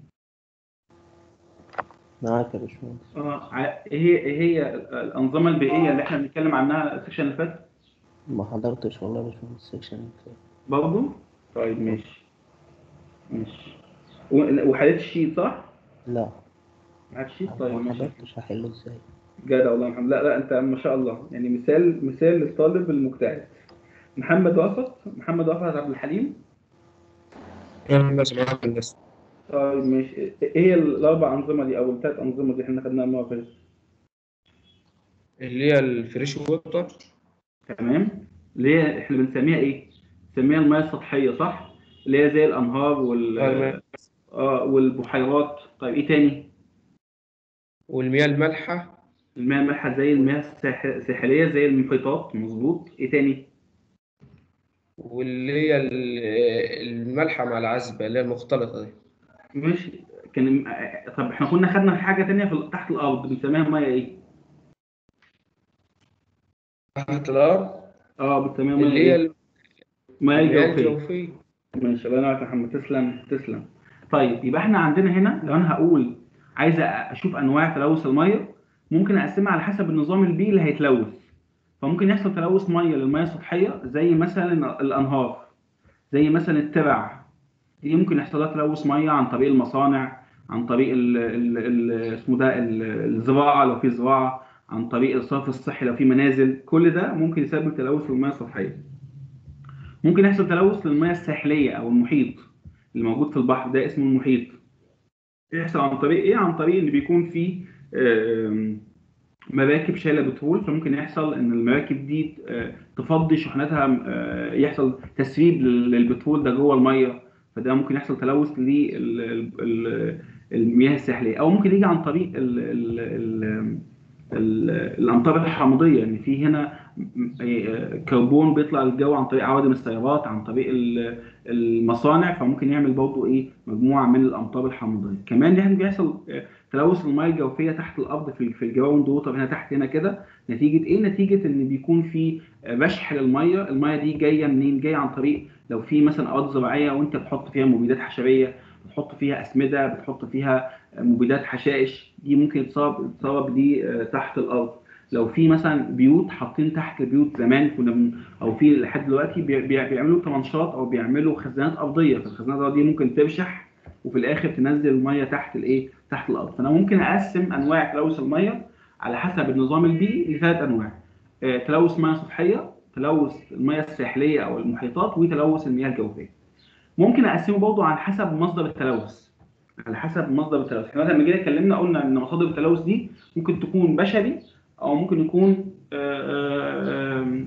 معاك يا باشمهندس اه ع- ايه هي ايه هي الانظمه البيئيه اللي احنا بنتكلم عنها السكشن اللي فات ما حضرتش والله يا باشمهندس السكشن اللي فات. برضه طيب ماشي ماشي و- وحليت الشيت صح؟ لا ما حليتش الشيت طيب ما ماشي حضرتش هحله ازاي جدع والله يا محمد لا لا انت ما شاء الله يعني مثال مثال للطالب المجتهد محمد وفق محمد وفق عبد الحليم هندسة معاك هندسة طيب ماشي ايه هي الاربع انظمه دي او الثلاث انظمه دي احنا خدناها المره اللي فاتت اللي هي الفريش ووتر تمام اللي هي احنا بنسميها ايه؟ بنسميها المياه السطحيه صح؟ اللي هي زي الانهار وال المياه. اه والبحيرات طيب ايه تاني؟ والمياه المالحة المياه المالحه زي المياه الساح- الساحليه زي المحيطات مظبوط ايه تاني؟ واللي هي ال- المالحة مع العذبة اللي هي المختلطة دي ماشي كان طب احنا كنا خدنا حاجه تانيه في تحت الارض بنسميها ميه ايه؟ تحت الأرض اه بنسميها ميه اللي هي ايه؟ ميه المياه الجوفيه الجوفية ماشي الله ينور عليك يا محمد تسلم تسلم طيب يبقى احنا عندنا هنا لو انا هقول عايز اشوف انواع تلوث الميه ممكن اقسمها على حسب النظام البيئي اللي هيتلوث فممكن يحصل تلوث ميه للميه السطحيه زي مثلا الانهار زي مثلا الترع دي ممكن يحصل لها تلوث ميه عن طريق المصانع عن طريق ال ال ال اسمه ده ال- الزراعه لو في زراعه عن طريق الصرف الصحي لو في منازل كل ده ممكن يسبب تلوث للميه السطحيه ممكن يحصل تلوث للمياه الساحليه او المحيط اللي موجود في البحر ده اسمه المحيط يحصل عن طريق ايه عن طريق ان بيكون في آم، مراكب شايله بترول فممكن يحصل ان المراكب دي آه، تفضي شحناتها آه، يحصل تسريب لل- للبترول ده جوه الميه فده ممكن يحصل تلوث للمياه الساحليه او ممكن يجي عن طريق ال ال ال ال الامطار الحامضيه ان في هنا آه، كربون بيطلع للجو عن طريق عوادم السيارات عن طريق ال- المصانع فممكن يعمل برضه ايه مجموعه من الامطار الحامضيه كمان يعني بيحصل آه، تلوث المياه الجوفيه تحت الارض في في الجراوند ووتر هنا تحت هنا كده نتيجه ايه نتيجه ان بيكون في رشح للميه الميه دي جايه منين جايه عن طريق لو في مثلا اراضي زراعيه وانت بتحط فيها مبيدات حشريه بتحط فيها اسمده بتحط فيها مبيدات حشائش دي ممكن تتصاب تتصاب دي آه، تحت الارض لو في مثلا بيوت حاطين تحت البيوت زمان كنا بن... او في لحد دلوقتي بي... بي... بيعملوا طمنشات او بيعملوا خزانات ارضيه فالخزانات دي ممكن ترشح وفي الاخر تنزل الميه تحت الايه تحت الارض فانا ممكن اقسم انواع تلوث الميه على حسب النظام البيئي لثلاث انواع آه، تلوث مياه سطحيه تلوث المياه الساحليه او المحيطات وتلوث المياه الجوفيه ممكن اقسمه برضه على حسب مصدر التلوث على حسب مصدر التلوث احنا مثلا لما جينا اتكلمنا قلنا ان مصادر التلوث دي ممكن تكون بشري او ممكن يكون آه، آه، آه،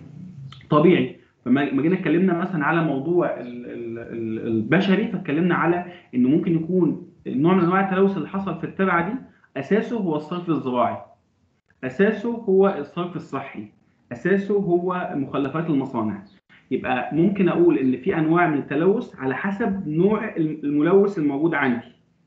طبيعي فما لما جينا اتكلمنا مثلا على موضوع ال- ال- ال- البشري فاتكلمنا على انه ممكن يكون نوع من انواع التلوث اللي حصل في الترعه دي اساسه هو الصرف الزراعي اساسه هو الصرف الصحي اساسه هو مخلفات المصانع يبقى ممكن اقول ان في انواع من التلوث على حسب نوع الملوث الموجود عندي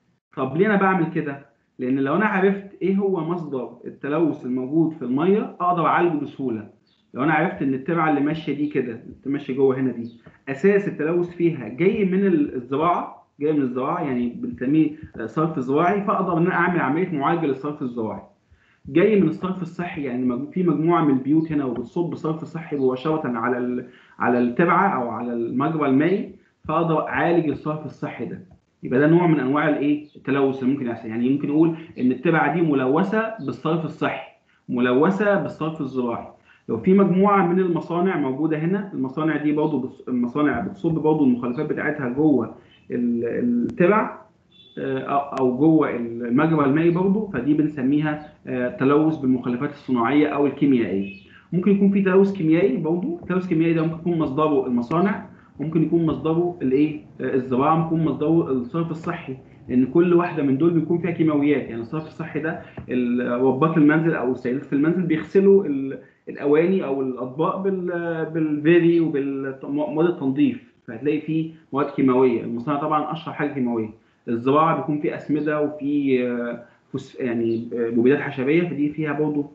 طب ليه انا بعمل كده لان لو انا عرفت ايه هو مصدر التلوث الموجود في الميه اقدر اعالجه بسهوله لو انا عرفت ان الترعه اللي ماشيه دي كده اللي ماشيه جوه هنا دي اساس التلوث فيها جاي من الزراعه جاي من الزراعه يعني بنسميه صرف زراعي فاقدر ان انا اعمل عمليه معالجه للصرف الزراعي جاي من الصرف الصحي يعني مج- في مجموعه من البيوت هنا وبتصب صرف صحي مباشره على ال- على الترعه او على المجرى المائي فاقدر اعالج الصرف الصحي ده يبقى ده نوع من انواع الايه التلوث اللي ممكن يحصل يعني ممكن نقول ان الترعه دي ملوثه بالصرف الصحي ملوثه بالصرف الزراعي لو في مجموعه من المصانع موجوده هنا المصانع دي برضه بتص... المصانع بتصب برضه المخلفات بتاعتها جوه ال- الترع آه، او أو جوه المجرى المائي برضه فدي بنسميها آه، تلوث بالمخلفات الصناعيه او الكيميائيه ممكن يكون في تلوث كيميائي برضه التلوث الكيميائي ده ممكن يكون مصدره المصانع ممكن يكون مصدره الايه آه، الزراعه ممكن يكون مصدره الصرف الصحي لان كل واحده من دول بيكون فيها كيماويات يعني الصرف الصحي ده ال- رباط المنزل او السيدات في المنزل بيغسلوا ال- الاواني او الاطباق بال- بالفيري وبالمواد التنظيف فهتلاقي فيه مواد كيماويه المصانع طبعا اشهر حاجه كيماويه الزراعه بيكون فيه اسمده وفي آه، فوس- يعني آه، مبيدات حشريه فدي فيها برضه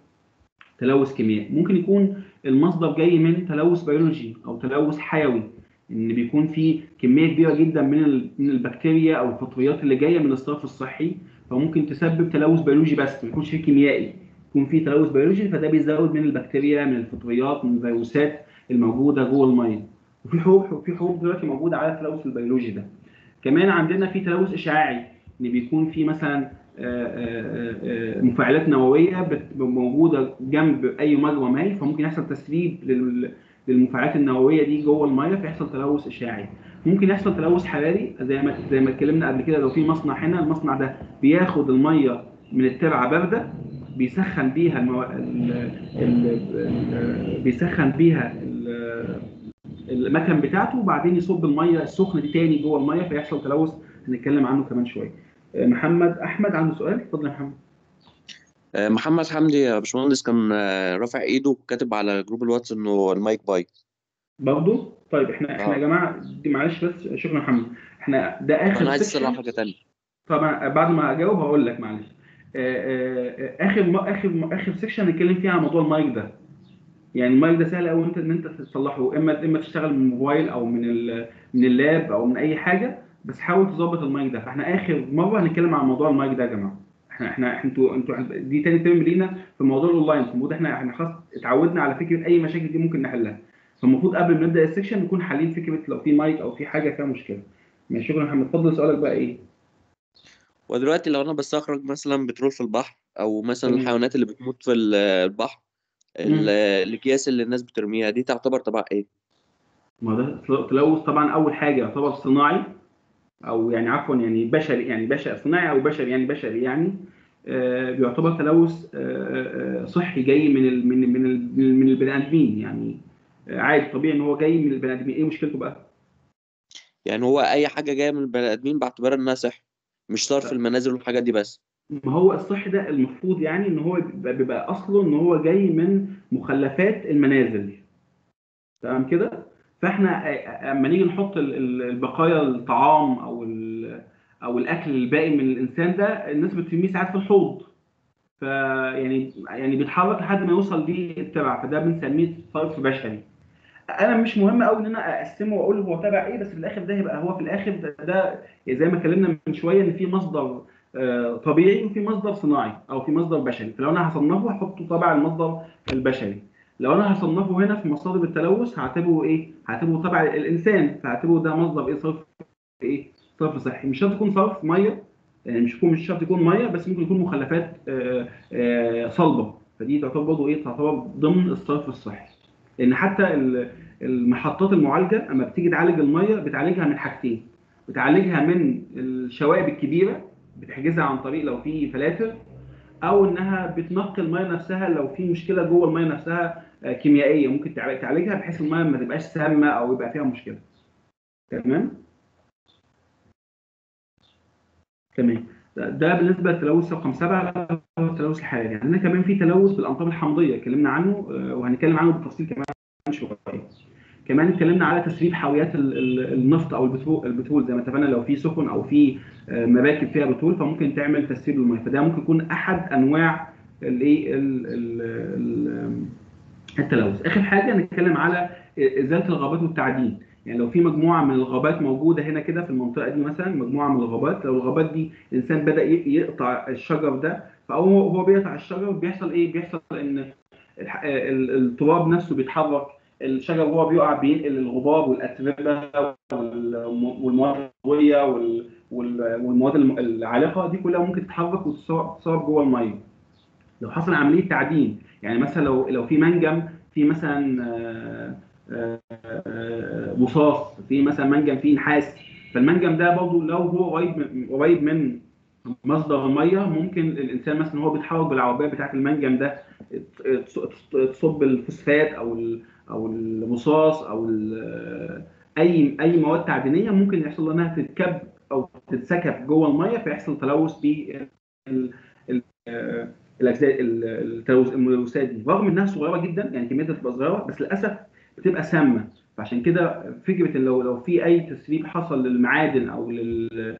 تلوث كيميائي ممكن يكون المصدر جاي من تلوث بيولوجي او تلوث حيوي ان بيكون في كميه كبيره جدا من ال- من البكتيريا او الفطريات اللي جايه من الصرف الصحي فممكن تسبب تلوث بيولوجي بس ما يكونش فيه كيميائي يكون فيه تلوث بيولوجي فده بيزود من البكتيريا من الفطريات من الفيروسات الموجوده جوه الميه وفي حروب وفي حروب دلوقتي موجوده على التلوث البيولوجي ده كمان عندنا في تلوث اشعاعي ان بيكون في مثلا آه، آه، آه، مفاعلات نوويه بت- موجوده جنب اي مجرى مائي فممكن يحصل تسريب لل- للمفاعلات النوويه دي جوه الميه فيحصل تلوث اشعاعي ممكن يحصل تلوث حراري زي ما زي ما اتكلمنا قبل كده لو في مصنع هنا المصنع ده بياخد الميه من الترعه بارده بيسخن بيها المو... ال... ال... ال... بيسخن بيها ال... المكن بتاعته وبعدين يصب الميه السخنه دي تاني جوه الميه فيحصل تلوث هنتكلم عنه كمان شويه آه، محمد احمد عنده سؤال اتفضل يا محمد آه، محمد حمدي يا باشمهندس كان آه، رافع ايده وكاتب على جروب الواتس انه المايك بايظ برضه طيب احنا احنا آه. يا جماعه دي معلش بس شكرا يا محمد احنا ده اخر انا عايز section. اسال حاجه تانية طبعا بعد ما اجاوب هقول لك معلش آه، آه، آه، اخر ما اخر ما اخر سيكشن هنتكلم فيه عن موضوع المايك ده يعني المايك ده سهل قوي انت ان انت تصلحه اما اما تشتغل من الموبايل او من ال- من اللاب او من اي حاجه بس حاول تظبط المايك ده فاحنا اخر مره هنتكلم عن موضوع المايك ده يا جماعه احنا احنا انتوا انتوا دي تاني ترم لينا في موضوع الاونلاين فالمفروض احنا احنا خلاص اتعودنا على فكره اي مشاكل دي ممكن نحلها فالمفروض قبل ما نبدا السيكشن نكون حالين فكره لو في مايك او في حاجه فيها مشكله ماشي شكرا يا محمد اتفضل سؤالك بقى ايه ودلوقتي لو انا بستخرج مثلا بترول في البحر او مثلا تمام. الحيوانات اللي بتموت في ال- البحر ال- الاكياس اللي الناس بترميها دي تعتبر تبع ايه ما ده تل- تلوث طبعا اول حاجه يعتبر صناعي او يعني عفوا يعني بشري يعني بشري صناعي او بشري يعني بشري يعني آه، بيعتبر تلوث آه، آه، صحي جاي من ال من من ال من البني ادمين يعني آه، عادي طبيعي ان هو جاي من البني ادمين ايه مشكلته بقى؟ يعني هو اي حاجه جايه من البني ادمين بعتبرها انها صحي مش صرف المنازل والحاجات دي بس ما هو الصحي ده المفروض يعني ان هو بيبقى, بيبقى اصله ان هو جاي من مخلفات المنازل تمام كده فاحنا آه، اما نيجي نحط ال- ال- البقايا الطعام او ال- او الاكل الباقي من الانسان ده الناس بترميه ساعات في الحوض فيعني يعني بيتحرك لحد ما يوصل بيه التبع فده بنسميه صرف بشري انا مش مهم قوي ان انا اقسمه واقول هو تبع ايه بس في الاخر ده هيبقى هو في الاخر ده, ده زي ما اتكلمنا من شويه ان في مصدر آه، طبيعي وفي مصدر صناعي او في مصدر بشري فلو انا هصنفه هحطه تبع المصدر البشري لو انا هصنفه هنا في مصادر التلوث هعتبره ايه هعتبره تبع الانسان فهعتبره ده مصدر ايه صرف ايه صرف صحي مش شرط يكون صرف ميه يعني مش يكون مش شرط يكون ميه بس ممكن يكون مخلفات آه، آه، صلبه فدي تعتبر برضه ايه تعتبر ضمن الصرف الصحي لان حتى ال- المحطات المعالجه اما بتيجي تعالج الميه بتعالجها من حاجتين بتعالجها من الشوائب الكبيره بتحجزها عن طريق لو في فلاتر او انها بتنقي الميه نفسها لو في مشكله جوه الميه نفسها آه، كيميائيه ممكن تع- تعالجها بحيث الميه ما تبقاش سامه او يبقى فيها مشكله تمام تمام ده ده بالنسبه للتلوث رقم سبعه هو التلوث الحراري عندنا كمان في تلوث بالانظمه الحمضيه اتكلمنا عنه آه، وهنتكلم عنه بالتفصيل كمان شويه كمان اتكلمنا على تسريب حاويات ال- ال- النفط او البترول البترول زي ما اتفقنا لو في سفن او في آه، مراكب فيها بترول فممكن تعمل تسريب للميه فده ممكن يكون احد انواع الايه ال- ال- ال- التلوث اخر حاجه نتكلم على ازاله الغابات والتعدين يعني لو في مجموعه من الغابات موجوده هنا كده في المنطقه دي مثلا مجموعه من الغابات لو الغابات دي الانسان بدا ي- يقطع الشجر ده فهو هو بيقطع الشجر بيحصل ايه بيحصل ان الح- ال- التراب نفسه بيتحرك الشجر وهو بيقع بينقل الغبار والاتربه والم- والمواد القويه وال- وال- والمواد الم- العالقه دي كلها ممكن تتحرك وتتصاب تتصاب جوه الميه لو حصل عمليه تعدين يعني مثلا لو لو في منجم في مثلا آه، آه، آه، رصاص في مثلا منجم فيه نحاس فالمنجم ده برضه لو هو قريب من- قريب من مصدر الميه ممكن الانسان مثلا هو بيتحرك بالعربيه بتاعت المنجم ده تص- تصب الفوسفات او ال- او الرصاص او ال- اي اي مواد تعدينيه ممكن يحصل لها انها تتكب او تتسكب جوه الميه فيحصل تلوث بال ال- آه، الاجزاء ال- التلوث الملوثات دي رغم انها صغيره جدا يعني كميتها بتبقى صغيره بس للاسف بتبقى سامه فعشان كده فكره ان لو لو في اي تسريب حصل للمعادن او لل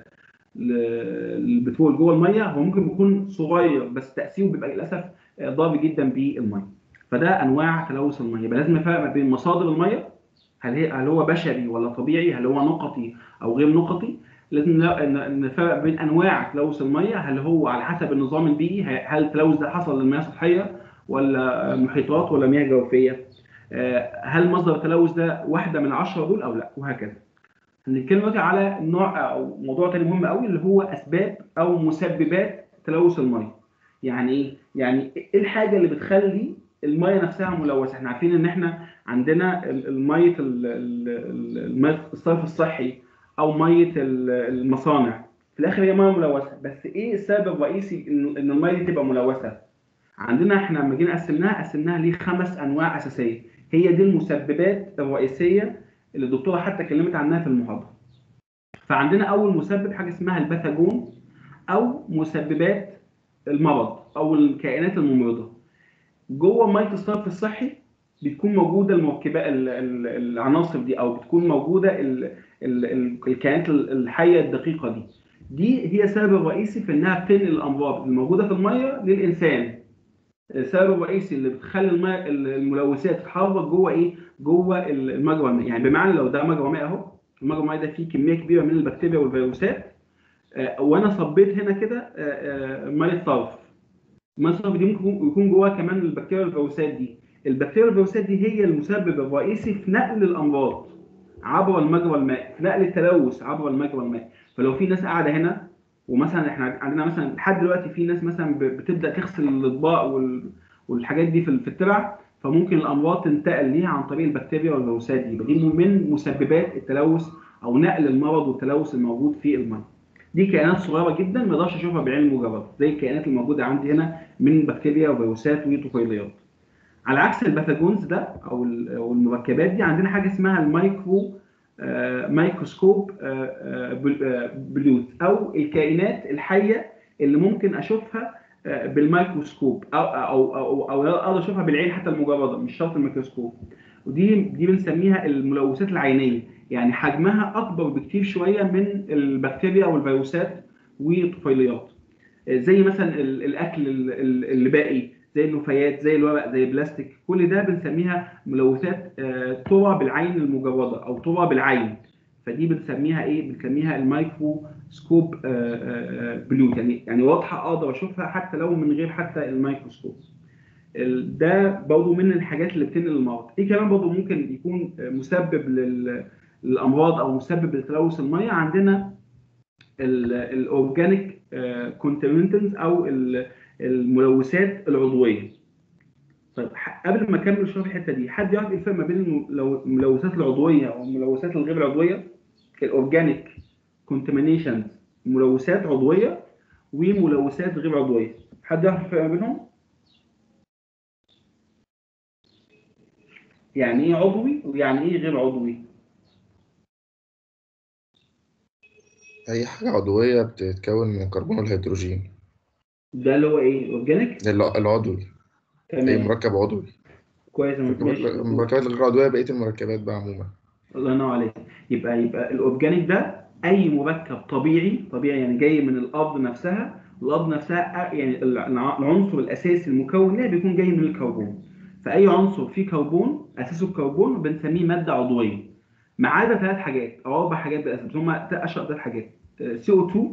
ل- للبترول جوه الميه هو ممكن يكون صغير بس تاثيره بيبقى للاسف ضار جدا بالميه فده انواع تلوث الميه يبقى لازم نفرق ما بين مصادر الميه هل هي هل هو بشري ولا طبيعي هل هو نقطي او غير نقطي لازم ن- ن- نفرق بين انواع تلوث الميه هل هو على حسب النظام البيئي ه- هل التلوث ده حصل للمياه السطحيه ولا محيطات ولا مياه جوفيه آه، هل مصدر التلوث ده واحده من العشره دول او لا وهكذا هنتكلم دلوقتي على نوع او موضوع تاني مهم قوي اللي هو اسباب او مسببات تلوث الميه يعني ايه يعني ايه الحاجه اللي بتخلي الميه نفسها ملوثه احنا عارفين ان احنا عندنا ال- الميه ال- ال- ال- الميه الصرف الصحي او ميه ال- المصانع في الاخر هي ميه ملوثه بس ايه السبب الرئيسي ان إن الميه دي تبقى ملوثه عندنا احنا لما جينا قسمناها قسمناها لخمس انواع اساسيه هي دي المسببات الرئيسيه اللي الدكتوره حتى اتكلمت عنها في المحاضره فعندنا اول مسبب حاجه اسمها الباثاجون او مسببات المرض او الكائنات الممرضه جوه ميه الصرف الصحي بتكون موجوده المركبات ال- ال- العناصر دي او بتكون موجوده ال- ال- ال- الكائنات ال- الحيه الدقيقه دي دي هي السبب الرئيسي في انها بتنقل الامراض الموجوده في الميه للانسان السبب الرئيسي اللي بتخلي الماء الملوثات تتحرك جوه ايه؟ جوه المجرى المائي، يعني بمعنى لو ده مجرى مائي اهو، المجرى المائي ده فيه كميه كبيره من البكتيريا والفيروسات آه، وانا صبيت هنا كده آه، آه، ميه صرف. ميه الصرف دي ممكن يكون جواها كمان البكتيريا والفيروسات دي. البكتيريا والفيروسات دي هي المسبب الرئيسي في نقل الامراض عبر المجرى المائي، في نقل التلوث عبر المجرى المائي، فلو في ناس قاعده هنا ومثلا احنا عندنا مثلا لحد دلوقتي في ناس مثلا ب- بتبدا تغسل الاطباق وال- والحاجات دي في في الترع فممكن الامراض تنتقل ليها عن طريق البكتيريا والفيروسات دي دي من مسببات التلوث او نقل المرض والتلوث الموجود في الميه. دي كائنات صغيره جدا ما اقدرش اشوفها بعين المجرد زي الكائنات الموجوده عندي هنا من بكتيريا وفيروسات وطفيليات. على عكس الباثاجونز ده او ال- أو المركبات دي عندنا حاجه اسمها المايكرو آه، مايكروسكوب آه، آه، بل- آه، بلوت او الكائنات الحيه اللي ممكن اشوفها آه، بالميكروسكوب او او او او اقدر اشوفها بالعين حتى المجرده مش شرط الميكروسكوب ودي دي بنسميها الملوثات العينيه يعني حجمها اكبر بكتير شويه من البكتيريا والفيروسات والطفيليات آه، زي مثلا ال- الاكل ال- ال- اللي باقي زي النفايات زي الورق زي البلاستيك كل ده بنسميها ملوثات آه، ترى بالعين المجرده او ترى بالعين فدي بنسميها ايه بنسميها الميكروسكوب آه، آه، آه، بلوت يعني يعني واضحه اقدر اشوفها حتى لو من غير حتى الميكروسكوب ال- ده برضه من الحاجات اللي بتنقل المرض ايه كمان برضه ممكن يكون آه، مسبب لل- للامراض او مسبب لتلوث الميه عندنا الاورجانيك كونتامينتنز او ال- الملوثات العضويه طيب ح- قبل ما اكمل شرح الحته دي حد يعرف ايه الفرق ما بين الم- لو- الملوثات العضويه والملوثات الغير العضويه الاورجانيك كونتامينيشنز ملوثات عضويه وملوثات غير عضويه حد يعرف الفرق ما بينهم يعني ايه عضوي ويعني ايه غير عضوي أي حاجة عضوية بتتكون من الكربون والهيدروجين ده اللي هو ايه اورجانيك الع- العضوي أي تمام مركب عضوي كويس ماشي المركبات الغير عضوية بقية المركبات بقى عموما الله ينور عليك يبقى يبقى الاورجانيك ده اي مركب طبيعي طبيعي يعني جاي من الارض نفسها الارض نفسها أ- يعني الع- العنصر الاساسي المكون لها بيكون جاي من الكربون فاي عنصر فيه كربون اساسه الكربون بنسميه ماده عضويه ما عدا ثلاث حاجات او اربع حاجات بالاساس بس هم اشهر ثلاث حاجات سي او 2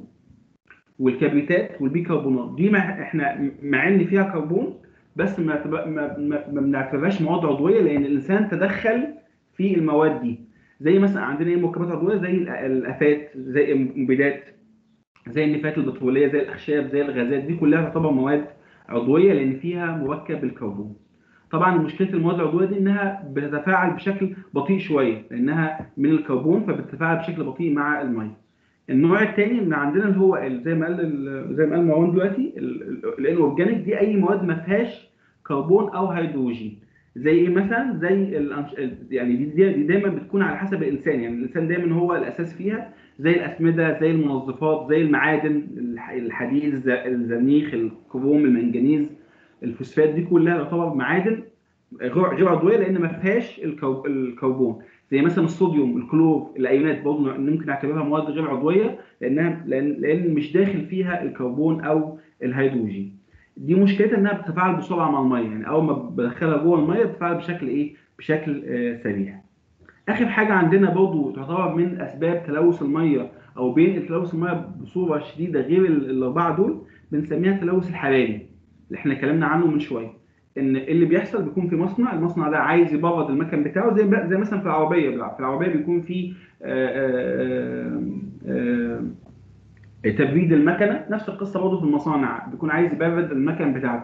والكبريتات والبيكربونات دي مع احنا مع ان فيها كربون بس ما ما ما, ما, ما بنعتبرهاش مواد عضويه لان الانسان تدخل في المواد دي زي مثلا عندنا ايه مركبات عضويه زي الأ- الافات زي المبيدات زي النفايات البتروليه زي الاخشاب زي الغازات دي كلها تعتبر مواد عضويه لان فيها مركب الكربون طبعا مشكله المواد العضويه دي انها بتتفاعل بشكل بطيء شويه لانها من الكربون فبتتفاعل بشكل بطيء مع الميه النوع الثاني من عندنا اللي هو ال- زي ما قال ال- زي ما قال مروان دلوقتي الاورجانيك دي اي مواد ما فيهاش كربون او هيدروجين زي ايه مثلا زي الأنش- يعني دي, دي, دي دايما بتكون على حسب الانسان يعني الانسان دايما هو الاساس فيها زي الاسمده زي المنظفات زي المعادن الح- الحديد الز- الزرنيخ الكروم المنجنيز الفوسفات دي كلها تعتبر معادن غير غير عضويه لان ما فيهاش الكو- الكربون زي مثلا الصوديوم الكلور الايونات برضه ممكن نعتبرها مواد غير عضويه لانها لان لان مش داخل فيها الكربون او الهيدروجين دي مشكلتها انها بتتفاعل بسرعه مع الميه يعني اول ما بدخلها جوه الميه بتتفاعل بشكل ايه بشكل آه سريع اخر حاجه عندنا برضه تعتبر من اسباب تلوث الميه او بين تلوث الميه بصوره شديده غير ال- الاربعه دول بنسميها التلوث الحراري اللي احنا اتكلمنا عنه من شويه ان اللي بيحصل بيكون في مصنع المصنع ده عايز يبرد المكن بتاعه زي زي مثلا في العربيه في العربيه بيكون في آه، آه، آه، آه، تبريد المكنه نفس القصه برضه في المصانع بيكون عايز يبرد المكن بتاعته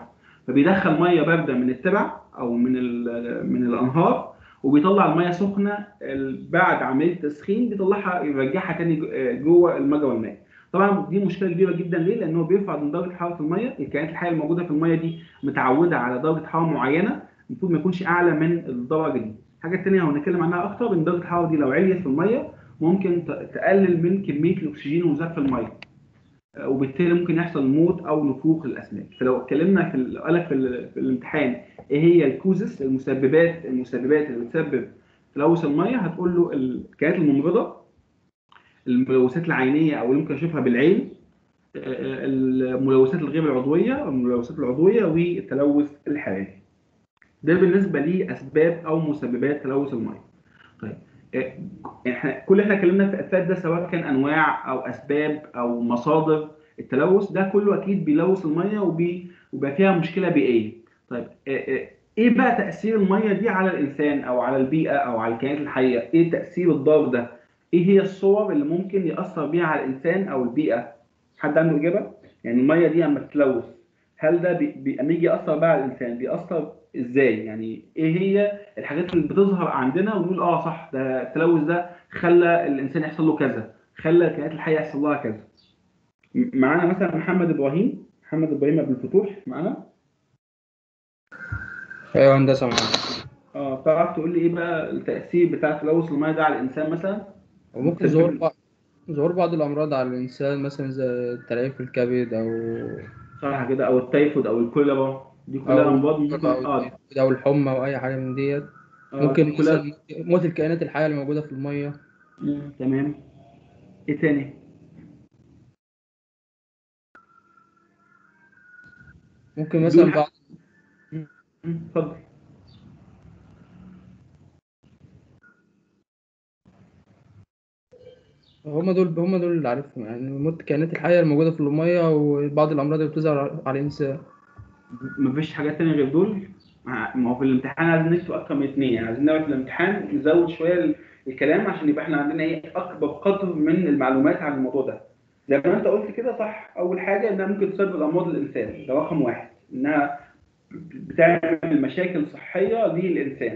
فبيدخل ميه بارده من الترع او من ال- من الانهار وبيطلع الميه سخنه ال- بعد عمليه التسخين بيطلعها يرجعها تاني جو- آه، جوه المجرى المائي طبعا دي مشكله كبيره جدا ليه؟ لان هو بيرفع من درجه حراره الميه الكائنات الحيه الموجوده في الميه دي متعوده على درجه حراره معينه المفروض ما يكونش اعلى من الدرجه دي الحاجه الثانيه هنتكلم عنها اكتر ان درجه الحراره دي لو عليت في الميه ممكن ت- تقلل من كميه الاكسجين والغاز في الميه آه، وبالتالي ممكن يحصل موت او نفوق للاسماك فلو اتكلمنا في ال- قالك في, ال- في الامتحان ايه هي الكوزس المسببات المسببات اللي بتسبب تلوث الميه هتقول له الكائنات الممرضه الملوثات العينيه او اللي ممكن اشوفها بالعين آه، آه، الملوثات الغير العضويه الملوثات العضويه والتلوث الحراري ده بالنسبه لاسباب او مسببات تلوث الميه طيب آه، احنا كل اللي احنا اتكلمنا في الفات ده سواء كان انواع او اسباب او مصادر التلوث ده كله اكيد بيلوث الميه وبي- وبيبقى فيها مشكله بيئيه طيب آه، آه، ايه بقى تاثير الميه دي على الانسان او على البيئه او على الكائنات الحيه ايه تاثير الضار ده ايه هي الصور اللي ممكن ياثر بيها على الانسان او البيئه حد عنده اجابه يعني الميه دي لما تتلوث هل ده بي- بي- لما يجي ياثر بقى على الانسان بيأثر ازاي يعني ايه هي الحاجات اللي بتظهر عندنا ونقول اه صح ده التلوث ده خلى الانسان يحصل له كذا خلى الكائنات الحيه يحصل لها كذا م- معانا مثلا محمد ابراهيم محمد ابراهيم ابو الفتوح معانا ايوه هندسه معاك اه تعرف تقول لي ايه بقى التاثير بتاع تلوث الميه ده على الانسان مثلا وممكن ظهور بعض ظهور بعض الامراض على الانسان مثلا زي التليف في الكبد او صح كده او التيفود او الكوليرا دي كلها أو امراض ممكن أو اه التيفود او الحمى او اي حاجه من ديت آه، ممكن دي كلها مثلا موت الكائنات الحيه اللي موجوده في الميه مم، تمام ايه تاني ممكن دول مثلا ح- بعض مم، مم، اتفضل هم دول هم دول اللي عارفهم يعني موت الكائنات الحيه الموجوده في الميه وبعض الامراض اللي بتظهر على الانسان مفيش حاجات تانية غير دول مع- ما هو في الامتحان عايزين نكتب اكتر من اتنين يعني عايزين نعمل في الامتحان نزود شويه ال- الكلام عشان يبقى احنا عندنا ايه اكبر قدر من المعلومات عن الموضوع ده زي ما انت قلت كده صح اول حاجه انها ممكن تسبب امراض الانسان ده رقم واحد انها بتعمل مشاكل صحيه للانسان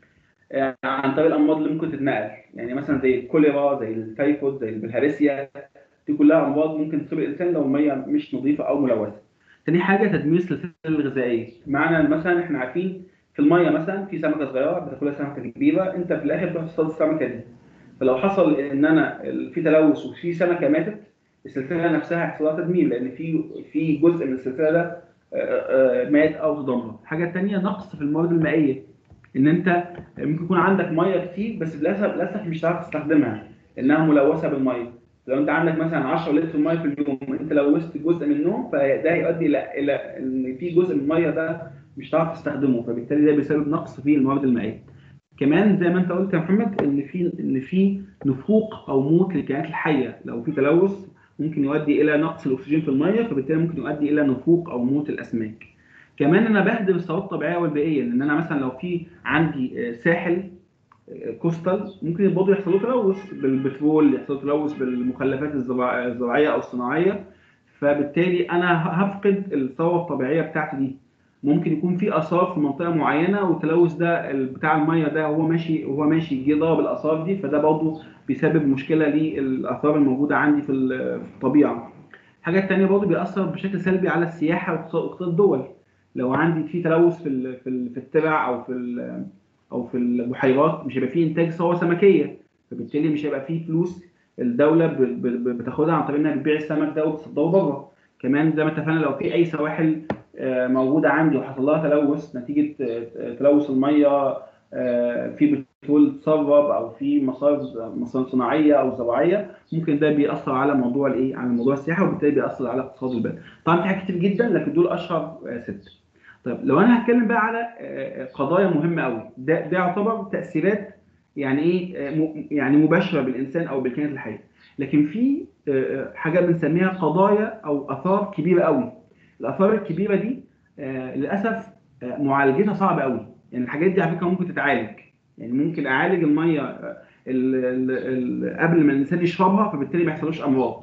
آه، عن طريق الامراض اللي ممكن تتنقل يعني مثلا زي الكوليرا زي التيفود زي البلهارسيا دي كلها امراض ممكن تصيب الانسان لو الميه مش نظيفه او ملوثه تاني حاجه تدمير السلسله الغذائيه معنى مثلا احنا عارفين في الميه مثلا في سمكه صغيره بتاكلها سمكه كبيره انت في الاخر بتروح تصطاد السمكه دي فلو حصل ان انا ال- في تلوث وفي سمكه ماتت السلسله نفسها هيحصل لها تدمير لان في في جزء من السلسله ده آه، آه، مات او تدمر الحاجه الثانيه نقص في المواد المائيه ان انت ممكن يكون عندك ميه كتير بس للاسف للاسف مش هتعرف تستخدمها لانها ملوثه بالميه لو انت عندك مثلا 10 لتر ميه في اليوم انت لوثت جزء منهم فده هيؤدي الى الى ان في جزء من الميه ده مش هتعرف تستخدمه فبالتالي ده بيسبب نقص في المواد المائيه كمان زي ما انت قلت يا محمد ان في ان في نفوق او موت للكائنات الحيه لو في تلوث ممكن يؤدي الى نقص الاكسجين في الميه فبالتالي ممكن يؤدي الى نفوق او موت الاسماك كمان انا بهدم الثروات الطبيعيه والبيئيه لان انا مثلا لو في عندي آه، ساحل آه، كوستال ممكن برضه يحصل له تلوث بالبترول يحصل له تلوث بالمخلفات الزراع- الزراعيه او الصناعيه فبالتالي انا ه- هفقد الثروه الطبيعيه بتاعتي دي ممكن يكون في اثار في منطقه معينه والتلوث ده ال- بتاع الميه ده وهو ماشي وهو ماشي جه ضرب الاثار دي فده برضه بيسبب مشكله للاثار الموجوده عندي في ال- في الطبيعه. الحاجه الثانيه برضه بيأثر بشكل سلبي على السياحه واقتصاد واقتصاد الدول. لو عندي في تلوث في ال- في ال- في الترع او في ال- او في البحيرات مش هيبقى فيه انتاج ثروه سمكيه فبالتالي مش هيبقى فيه فلوس الدوله ب- ب- ب- بتاخدها عن طريق انها بتبيع السمك ده وتصدره بره. كمان زي ما اتفقنا لو في اي سواحل آه، موجوده عندي وحصل لها تلوث نتيجه آه، تلوث الميه آه، في بترول اتسرب او في مصارف مصارف صناعيه او زراعيه ممكن ده بيأثر على موضوع الايه على موضوع السياحه وبالتالي بيأثر على اقتصاد البلد. طبعا في حاجات كتير جدا لكن دول اشهر آه، سته. طيب لو انا هتكلم بقى على آه، قضايا مهمه قوي ده ده يعتبر تاثيرات يعني ايه آه، م- يعني مباشره بالانسان او بالكائنات الحيه لكن في آه، آه، حاجه بنسميها قضايا او اثار كبيره قوي الاثار الكبيره دي آه، للاسف آه، معالجتها صعبه قوي يعني الحاجات دي على فكره ممكن تتعالج يعني ممكن اعالج الميه آه، ال- ال- ال- قبل ما الانسان يشربها فبالتالي ما يحصلوش امراض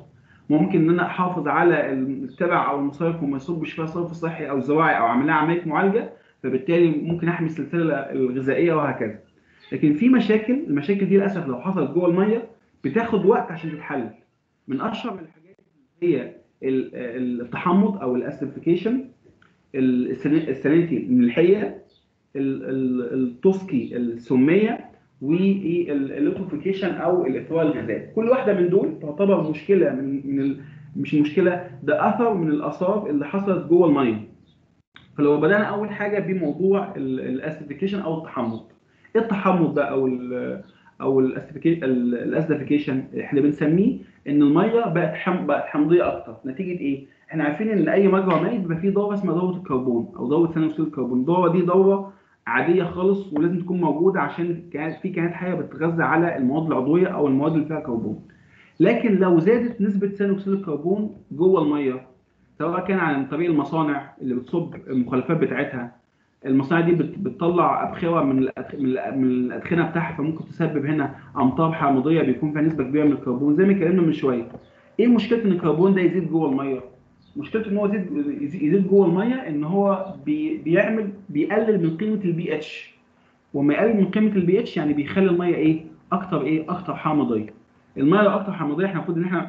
ممكن ان انا احافظ على التبع او المصارف وما يصبش فيها صرف صحي او زواعي او اعمل لها عمليه معالجه فبالتالي ممكن احمي السلسله الغذائيه وهكذا لكن في مشاكل المشاكل دي للاسف لو حصلت جوه الميه بتاخد وقت عشان تتحل من اشهر الحاجات هي ال- التحمض او الاسيديفيكيشن السالينيتي الملحيه ال- ال- التوسكي السميه واللوتوفيكيشن او الاثراء الغذائي كل واحده من دول تعتبر مشكله من من ال... مش مشكله ده اثر من الاثار اللي حصلت جوه الميه فلو بدانا اول حاجه بموضوع الاسيديفيكيشن او التحمض ايه التحمض ده او ال او الاسيديفيكيشن احنا بنسميه ان الميه بقت حم... بقت حمضيه اكتر نتيجه ايه احنا عارفين ان اي مجرى مائي بيبقى فيه دوره اسمها دوره الكربون او دوره ثاني اكسيد الكربون الدوره دي دوره عاديه خالص ولازم تكون موجوده عشان كائنات في كائنات حيه بتتغذى على المواد العضويه او المواد اللي فيها كربون لكن لو زادت نسبه ثاني اكسيد الكربون جوه الميه سواء كان عن طريق المصانع اللي بتصب المخلفات بتاعتها المصانع دي بت- بتطلع ابخره من الأدخ- من الأ- من الادخنه بتاعها فممكن تسبب هنا امطار حامضيه بيكون فيها نسبه كبيره من الكربون زي ما اتكلمنا من شويه ايه مشكله ان الكربون ده يزيد جوه الميه مشكلته ان هو يزيد يزيد- يزيد جوه الميه ان هو بي بيعمل بيقلل من قيمه البي اتش وما يقلل من قيمه البي اتش يعني بيخلي الميه ايه اكتر ايه اكتر حامضيه الميه لو اكتر حامضيه احنا المفروض ان احنا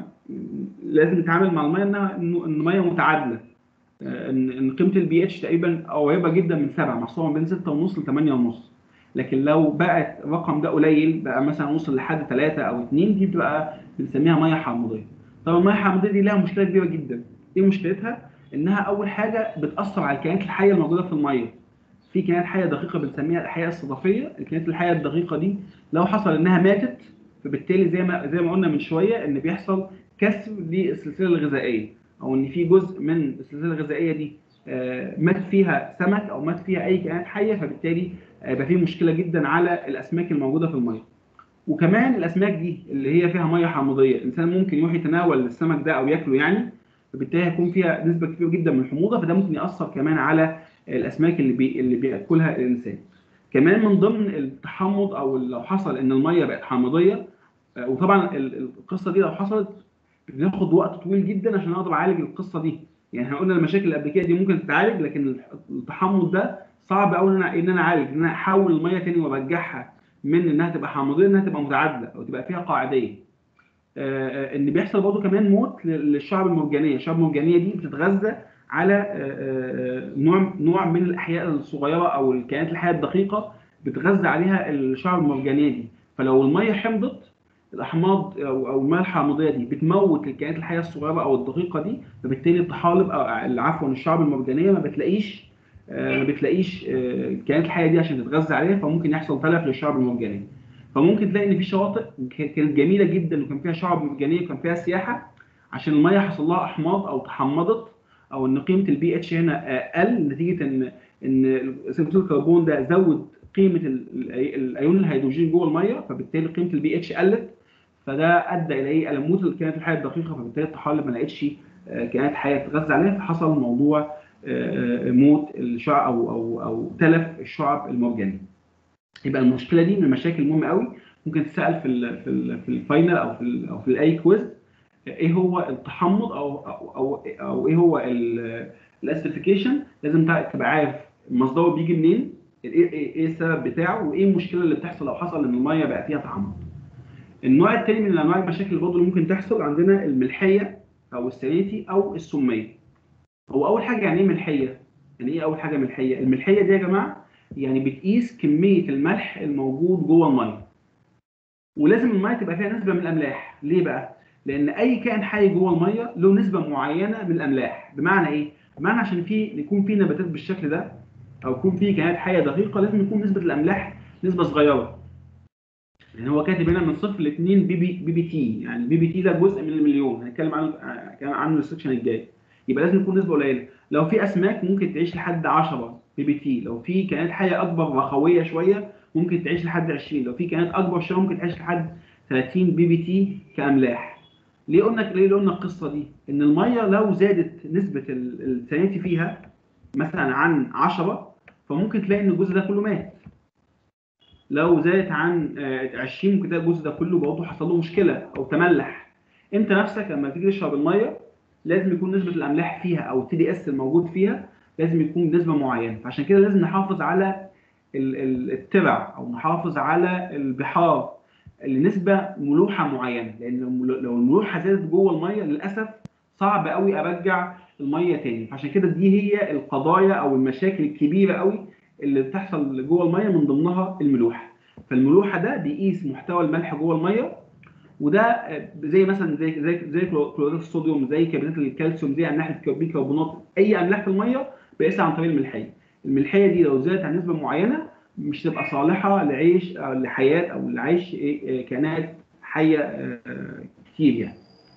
لازم نتعامل مع الميه انها انه ان الميه متعادله آه، ان ان قيمه البي اتش تقريبا قريبه جدا من 7 محصوره بين 6 ونص ل 8 ونص لكن لو بقت الرقم ده قليل بقى مثلا وصل لحد 3 او 2 دي بتبقى بنسميها ميه حامضيه طبعا الميه الحامضيه دي لها مشكله كبيره جدا ايه مشكلتها انها اول حاجه بتاثر على الكائنات الحيه الموجوده في الميه في كائنات حيه دقيقه بنسميها الاحياء الصدفيه الكائنات الحيه الدقيقه دي لو حصل انها ماتت فبالتالي زي ما زي ما قلنا من شويه ان بيحصل كسر للسلسله الغذائيه او ان في جزء من السلسله الغذائيه دي آه، مات فيها سمك او مات فيها اي كائنات حيه فبالتالي آه، يبقى في مشكله جدا على الاسماك الموجوده في الميه وكمان الاسماك دي اللي هي فيها ميه حامضيه الانسان ممكن يروح يتناول السمك ده او ياكله يعني فبالتالي هيكون فيها نسبه كبيره جدا من الحموضه فده ممكن ياثر كمان على الاسماك اللي بي اللي بياكلها الانسان كمان من ضمن التحمض او لو حصل ان الميه بقت حامضيه آه، وطبعا ال- القصه دي لو حصلت بناخد وقت طويل جدا عشان اقدر اعالج القصه دي يعني احنا قلنا المشاكل اللي قبل كده دي ممكن تتعالج لكن التحمض ده صعب قوي ان انا ان انا اعالج ان انا احول الميه تاني وارجعها من انها تبقى حامضيه انها تبقى متعادله او تبقى فيها قاعديه آه، آه، ان بيحصل برضه كمان موت لل- للشعب المرجانيه الشعب المرجانيه دي بتتغذى على آه، آه، نوع نوع من الاحياء الصغيره او الكائنات الحيه الدقيقه بتتغذى عليها الشعب المرجانيه دي فلو الميه حمضت الاحماض او او المياه الحامضيه دي بتموت الكائنات الحيه الصغيره او الدقيقه دي فبالتالي الطحالب او عفوا الشعب المرجانيه ما بتلاقيش آه، ما بتلاقيش آه، الكائنات الحيه دي عشان تتغذى عليها فممكن يحصل تلف للشعب المرجانيه فممكن تلاقي ان في شواطئ ك- كانت جميله جدا وكان فيها شعب مرجانيه وكان فيها سياحه عشان الميه حصل لها احماض او تحمضت او ان قيمه البي اتش هنا آه، قل نتيجه ان ان ثاني اكسيد الكربون ده زود قيمه ال- ال- الايون الهيدروجين جوه الميه فبالتالي قيمه البي اتش قلت فده ادى الى ايه؟ الى موت الكائنات الحيه الدقيقه فبالتالي الطحالب ما لقتش آه، كائنات حيه تتغذى عليها فحصل موضوع آه، آه، موت الشعب او او او تلف الشعب المرجانيه. يبقى المشكله دي من المشاكل المهمه قوي ممكن تسال في ال في ال في الفاينل او في ال او في الاي كويز ايه هو التحمض او او او, أو ايه هو الاسيديفيكيشن لازم تع- تبقى عارف مصدره بيجي منين ايه ايه إيه السبب بتاعه وايه المشكله اللي بتحصل لو حصل ان الميه بقى فيها تحمض. النوع الثاني من انواع المشاكل اللي برضه اللي ممكن تحصل عندنا الملحيه او السينيتي او السميه. هو اول حاجه يعني ايه ملحيه؟ يعني ايه اول حاجه ملحيه؟ الملحيه دي يا جماعه يعني بتقيس كميه الملح الموجود جوه الميه. ولازم الميه تبقى فيها نسبه من الاملاح، ليه بقى؟ لان اي كائن حي جوه الميه له نسبه معينه من الاملاح، بمعنى ايه؟ بمعنى عشان في يكون في نباتات بالشكل ده او يكون في كائنات حيه دقيقه لازم يكون نسبه الاملاح نسبه صغيره. يعني هو كاتب هنا من صفر ل 2 بي بي بي بي تي يعني البي بي تي ده جزء من المليون هنتكلم عنه هنتكلم عنه السكشن الجاي يبقى لازم يكون نسبه قليله لو في اسماك ممكن تعيش لحد 10 بي بي تي لو في كائنات حيه اكبر رخويه شويه ممكن تعيش لحد 20 لو في كائنات اكبر شويه ممكن تعيش لحد 30 بي بي تي كاملاح ليه قلنا ليه قلنا القصه دي ان الميه لو زادت نسبه ال- السيانتي فيها مثلا عن 10 فممكن تلاقي ان الجزء ده كله مات لو زادت عن آه، 20 ممكن تلاقي الجزء ده كله برضه حصل له مشكله او تملح انت نفسك لما تيجي تشرب الميه لازم يكون نسبه الاملاح فيها او التي دي اس الموجود فيها لازم يكون بنسبه معينه فعشان كده لازم نحافظ على ال- ال- الترع او نحافظ على البحار لنسبه ملوحه معينه لان لو لو الملوحه زادت جوه الميه للاسف صعب قوي ارجع الميه تاني فعشان كده دي هي القضايا او المشاكل الكبيره قوي اللي بتحصل جوه الميه من ضمنها الملوحه فالملوحه ده بيقيس محتوى الملح جوه الميه وده آه، زي مثلا زي زي زي كلوريد الصوديوم زي كربونات الكالسيوم زي املاح البيكربونات اي املاح في الميه بيقيسها عن طريق الملحيه الملحيه دي لو زادت عن نسبه معينه مش تبقى صالحه لعيش او لحياه او لعيش إيه، آه، كائنات حيه آه، آه، كتير يعني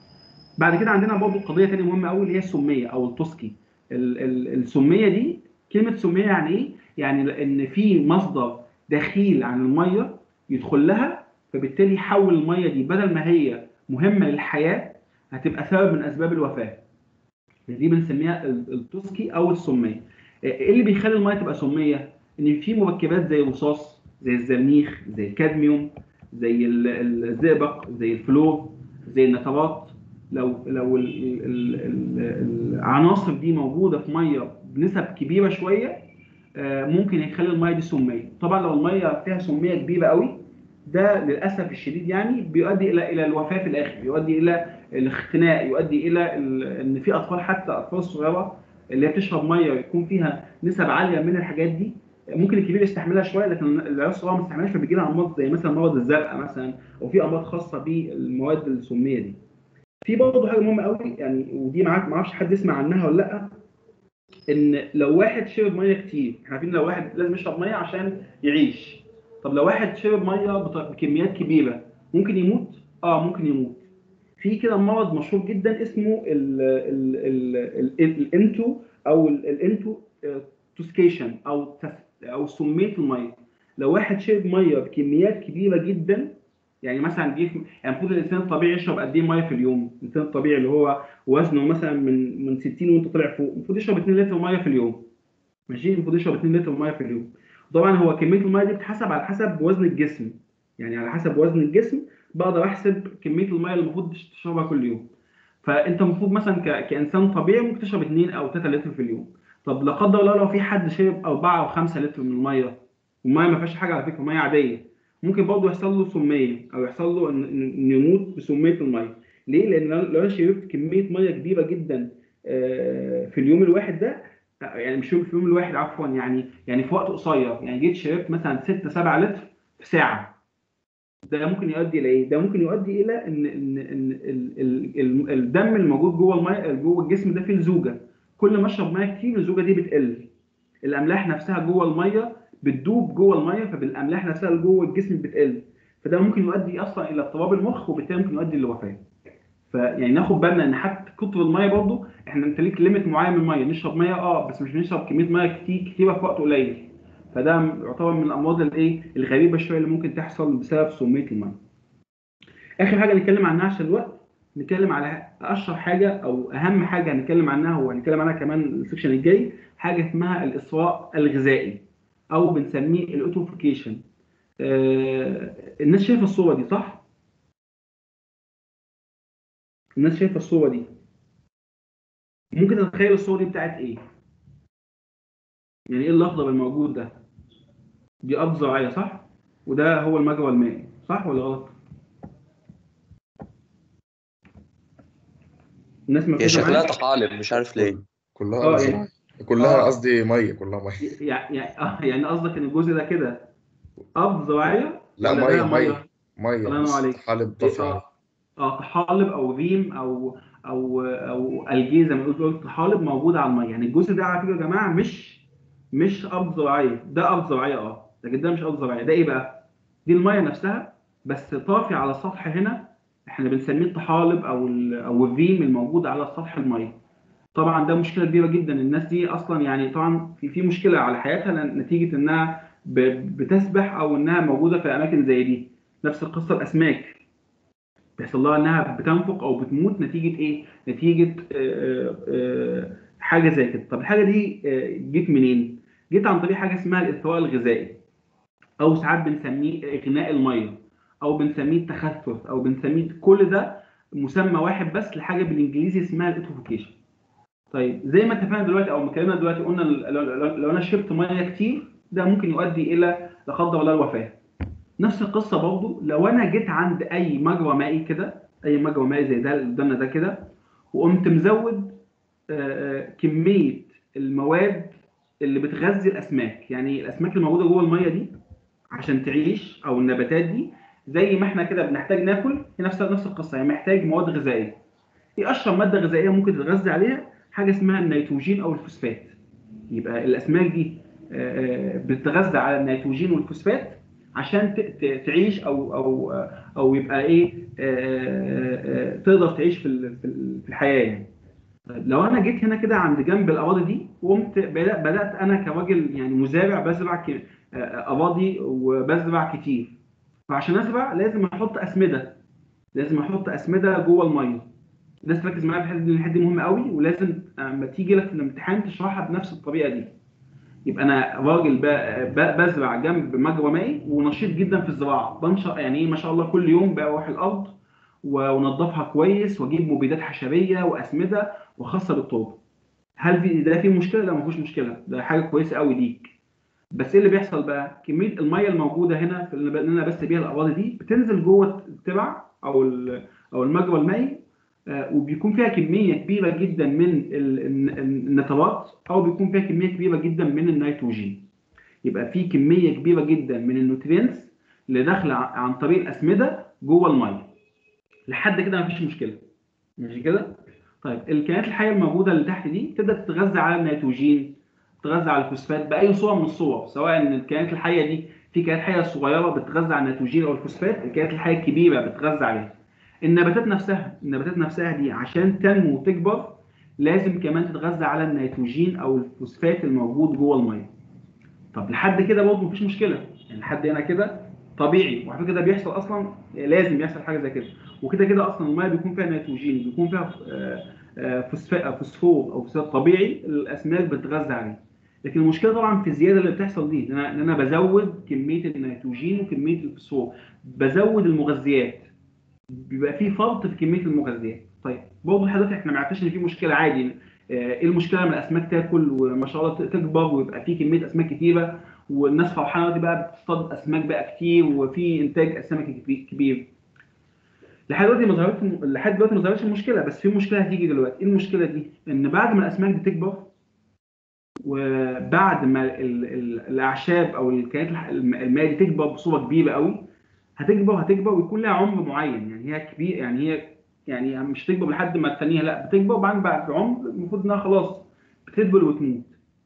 بعد كده عندنا برضه قضيه ثانيه مهمه قوي اللي هي السميه او التوسكي ال- ال- السميه دي كلمه سميه يعني ايه؟ يعني ان في مصدر دخيل عن الميه يدخل لها فبالتالي يحول الميه دي بدل ما هي مهمه للحياه هتبقى سبب من اسباب الوفاه دي بنسميها ال- التوسكي او السميه ايه اللي بيخلي الميه تبقى سميه ان في مركبات زي الرصاص زي الزرنيخ زي الكادميوم زي ال- ال- الزئبق زي الفلور زي النترات لو لو ال- ال- ال- العناصر دي موجوده في ميه بنسب كبيره شويه آه، ممكن يخلي الميه دي سميه طبعا لو الميه فيها سميه كبيره قوي ده للاسف الشديد يعني بيؤدي الى الى الوفاه في الاخر يؤدي الى الاختناق يؤدي الى ال- ان في اطفال حتى اطفال صغيره اللي هي بتشرب ميه ويكون فيها نسب عاليه من الحاجات دي ممكن الكبير يستحملها شويه لكن العيال الصغيره ما تستحملهاش فبيجي لها امراض زي مثلا مرض الزرقاء مثلا او في امراض خاصه بالمواد السميه دي. في برضه حاجه مهمه قوي يعني ودي معاك ما اعرفش حد يسمع عنها ولا لا ان لو واحد شرب ميه كتير احنا عارفين لو واحد لازم يشرب ميه عشان يعيش طب لو واحد شرب ميه بط- بكميات كبيره ممكن يموت اه ممكن يموت في كده مرض مشهور جدا اسمه ال ال ال ال الانتو او ال- الانتو آه، توسكيشن او تس- او سميه الميه لو واحد شرب ميه بكميات كبيره جدا يعني مثلا جسم يعني المفروض الانسان الطبيعي يشرب قد ايه ميه في اليوم؟ الانسان الطبيعي اللي هو وزنه مثلا من من 60 وانت طالع فوق المفروض يشرب 2 لتر ميه في اليوم ماشي المفروض يشرب 2 لتر ميه في اليوم طبعا هو كميه الميه دي بتحسب على حسب وزن الجسم يعني على حسب وزن الجسم بقدر احسب كميه الميه اللي المفروض تشربها كل يوم فانت المفروض مثلا ك... كانسان طبيعي ممكن تشرب 2 او 3 لتر في اليوم طب لا قدر الله لو في حد شرب 4 او 5 لتر من الميه والميه ما فيهاش حاجه على فكره ميه عاديه ممكن برضه يحصل له سميه او يحصل له إن- إن إنه يموت بسميه الميه ليه؟ لان لو لو انا شربت كميه ميه كبيره جدا آه، في اليوم الواحد ده آه، يعني مش يوم في اليوم الواحد عفوا يعني يعني في وقت قصير يعني جيت شربت مثلا 6 7 لتر في ساعه ده ممكن يؤدي الى ايه؟ ده ممكن يؤدي الى ان ان ان ال- ال- ال- الدم الموجود جوه الميه جوه الجسم ده فيه لزوجه كل ما اشرب ميه كتير اللزوجه دي بتقل الاملاح نفسها جوه الميه بتدوب جوه الميه فبالاملاح نفسها اللي جوه الجسم بتقل فده ممكن يؤدي اصلا الى اضطراب المخ وبالتالي ممكن يؤدي للوفاه فيعني ناخد بالنا ان حتى كتر الميه برضه احنا انت ليك ليميت معين من الميه نشرب ميه اه بس مش بنشرب كميه ميه كتير كتيره في وقت قليل فده يعتبر من الامراض الايه الغريبه شويه اللي ممكن تحصل بسبب سميه الميه اخر حاجه نتكلم عنها عشان الوقت نتكلم على اشهر حاجه او اهم حاجه هنتكلم عنها وهنتكلم عنها كمان السكشن الجاي حاجه اسمها الاسراء الغذائي او بنسميه الاوتوفيكيشن آه الناس شايفه الصوره دي صح الناس شايفه الصوره دي ممكن تتخيل الصوره دي بتاعت ايه يعني ايه الاخضر الموجود ده دي ارض زراعيه صح وده هو المجرى المائي صح ولا غلط الناس هي مركزه شكلها معايا طحالب مش عارف ليه كلها اه قصدي يعني كلها اه قصدي ميه كلها ميه يعني يعني اه يعني قصدك ان الجزء ده كده ارض زراعيه لا ولا ميه ده ميه ميه ميه الله ينور بس عليك طحالب إيه، طافي عليه اه اه طحالب او ريم او او او الجيه زي ما قلت قلت طحالب موجوده على الميه يعني الجزء ده على فكره يا جماعه مش مش ارض زراعيه ده ارض زراعيه اه لكن ده مش ارض زراعيه ده ايه بقى؟ دي الميه نفسها بس طافي على السطح هنا احنا بنسميه الطحالب او ال- او الريم الموجود على سطح الميه طبعا ده مشكله كبيره جدا الناس دي اصلا يعني طبعا في في مشكله على حياتها لأن- نتيجه انها ب- بتسبح او انها موجوده في اماكن زي دي نفس القصه الاسماك بيحصل لها انها بتنفق او بتموت نتيجه ايه؟ نتيجه آه، آه، حاجه زي كده طب الحاجه دي آه، جيت منين؟ جيت عن طريق حاجه اسمها الاستواء الغذائي او ساعات بنسميه اغناء الميه او بنسميه التخثف او بنسميه كل ده مسمى واحد بس لحاجه بالانجليزي اسمها الايتروفيكيشن طيب زي ما اتفقنا دلوقتي او ما اتكلمنا دلوقتي قلنا ال- لو, لو, لو انا شربت ميه كتير ده ممكن يؤدي الى لا قدر الله الوفاه نفس القصه برضه لو انا جيت عند اي مجرى مائي كده اي مجرى مائي زي ده اللي قدامنا ده كده وقمت مزود آه، آه، كميه المواد اللي بتغذي الاسماك يعني الاسماك الموجوده جوه الميه دي عشان تعيش او النباتات دي زي ما احنا كده بنحتاج ناكل هي نفس نفس القصه يعني محتاج مواد غذائيه ايه اشهر ماده غذائيه ممكن تتغذى عليها حاجه اسمها النيتروجين او الفوسفات يبقى الاسماك دي آه، آه، بتتغذى على النيتروجين والفوسفات عشان ت- ت- تعيش او او او يبقى ايه آه، آه، آه، تقدر تعيش في ال- في ال- في الحياه يعني طيب لو انا جيت هنا كده عند جنب الاراضي دي وقمت بدأ- بدات انا كراجل يعني مزارع بزرع ك- آه، اراضي وبزرع كتير فعشان ازرع لازم احط اسمده لازم احط اسمده جوه الميه لازم تركز معايا في الحته دي الحته دي مهمه قوي ولازم لما تيجي لك في الامتحان تشرحها بنفس الطريقه دي يبقى انا راجل ب- ب- بزرع جنب مجرى مائي ونشيط جدا في الزراعه بنشر يعني ايه ما شاء الله كل يوم بروح الارض وانضفها كويس واجيب مبيدات حشريه واسمده وخاصه بالتربه هل في ده فيه مشكله؟ لا ما فيهوش مشكله ده حاجه كويسه قوي ليك بس ايه اللي بيحصل بقى؟ كميه الميه الموجوده هنا في اللي انا بس بيها الاراضي دي بتنزل جوه التبع او ال- او المجرى المائي آه، وبيكون فيها كميه كبيره جدا من ال- الن- النترات او بيكون فيها كميه كبيره جدا من النيتروجين يبقى في كميه كبيره جدا من النوترينتس اللي داخله ع- عن طريق الاسمده جوه الميه لحد كده مفيش مشكله ماشي كده طيب الكائنات الحيه الموجوده اللي تحت دي تبدا تتغذى على النيتروجين تتغذى على الفوسفات باي صوره من الصور سواء ان الكائنات الحيه دي في كائنات حيه صغيره بتتغذى على النيتروجين او الفوسفات الكائنات الحيه الكبيره بتتغذى عليها النباتات نفسها النباتات نفسها دي عشان تنمو وتكبر لازم كمان تتغذى على النيتروجين او الفوسفات الموجود جوه الميه طب لحد كده برضه مفيش مشكله يعني لحد هنا كده طبيعي وعلى فكره ده بيحصل اصلا لازم يحصل حاجه زي كده وكده كده اصلا الميه بيكون فيها نيتروجين بيكون فيها آه، آه، فوسفا- فوسفور او فوسفات طبيعي الاسماك بتتغذى عليه لكن المشكله طبعا في الزياده اللي بتحصل دي ان انا إن أنا بزود كميه النيتروجين وكميه الفوسفور بزود المغذيات بيبقى في فرط في كميه المغذيات طيب برضه حضرتك احنا ما عرفناش ان في مشكله عادي آه، ايه المشكله لما الاسماك تاكل وما شاء الله تكبر ويبقى في كميه اسماك كتيره والناس فرحانه دلوقتي بقى بتصطاد اسماك بقى كتير وفي انتاج اسماك كبي- كبير لحد دلوقتي ما ظهرتش لحد دلوقتي ما ظهرتش المشكله بس في مشكله هتيجي دلوقتي ايه المشكله دي ان بعد ما الاسماك دي تكبر وبعد ما ال- ال- الاعشاب او الكائنات الح- الم- المائيه دي تكبر بصوره كبيره قوي هتكبر هتكبر ويكون لها عمر معين يعني هي كبير يعني هي يعني مش تكبر لحد ما تثانيها لا بتكبر وبعدين بعد عمر المفروض انها خلاص بتدبل وتموت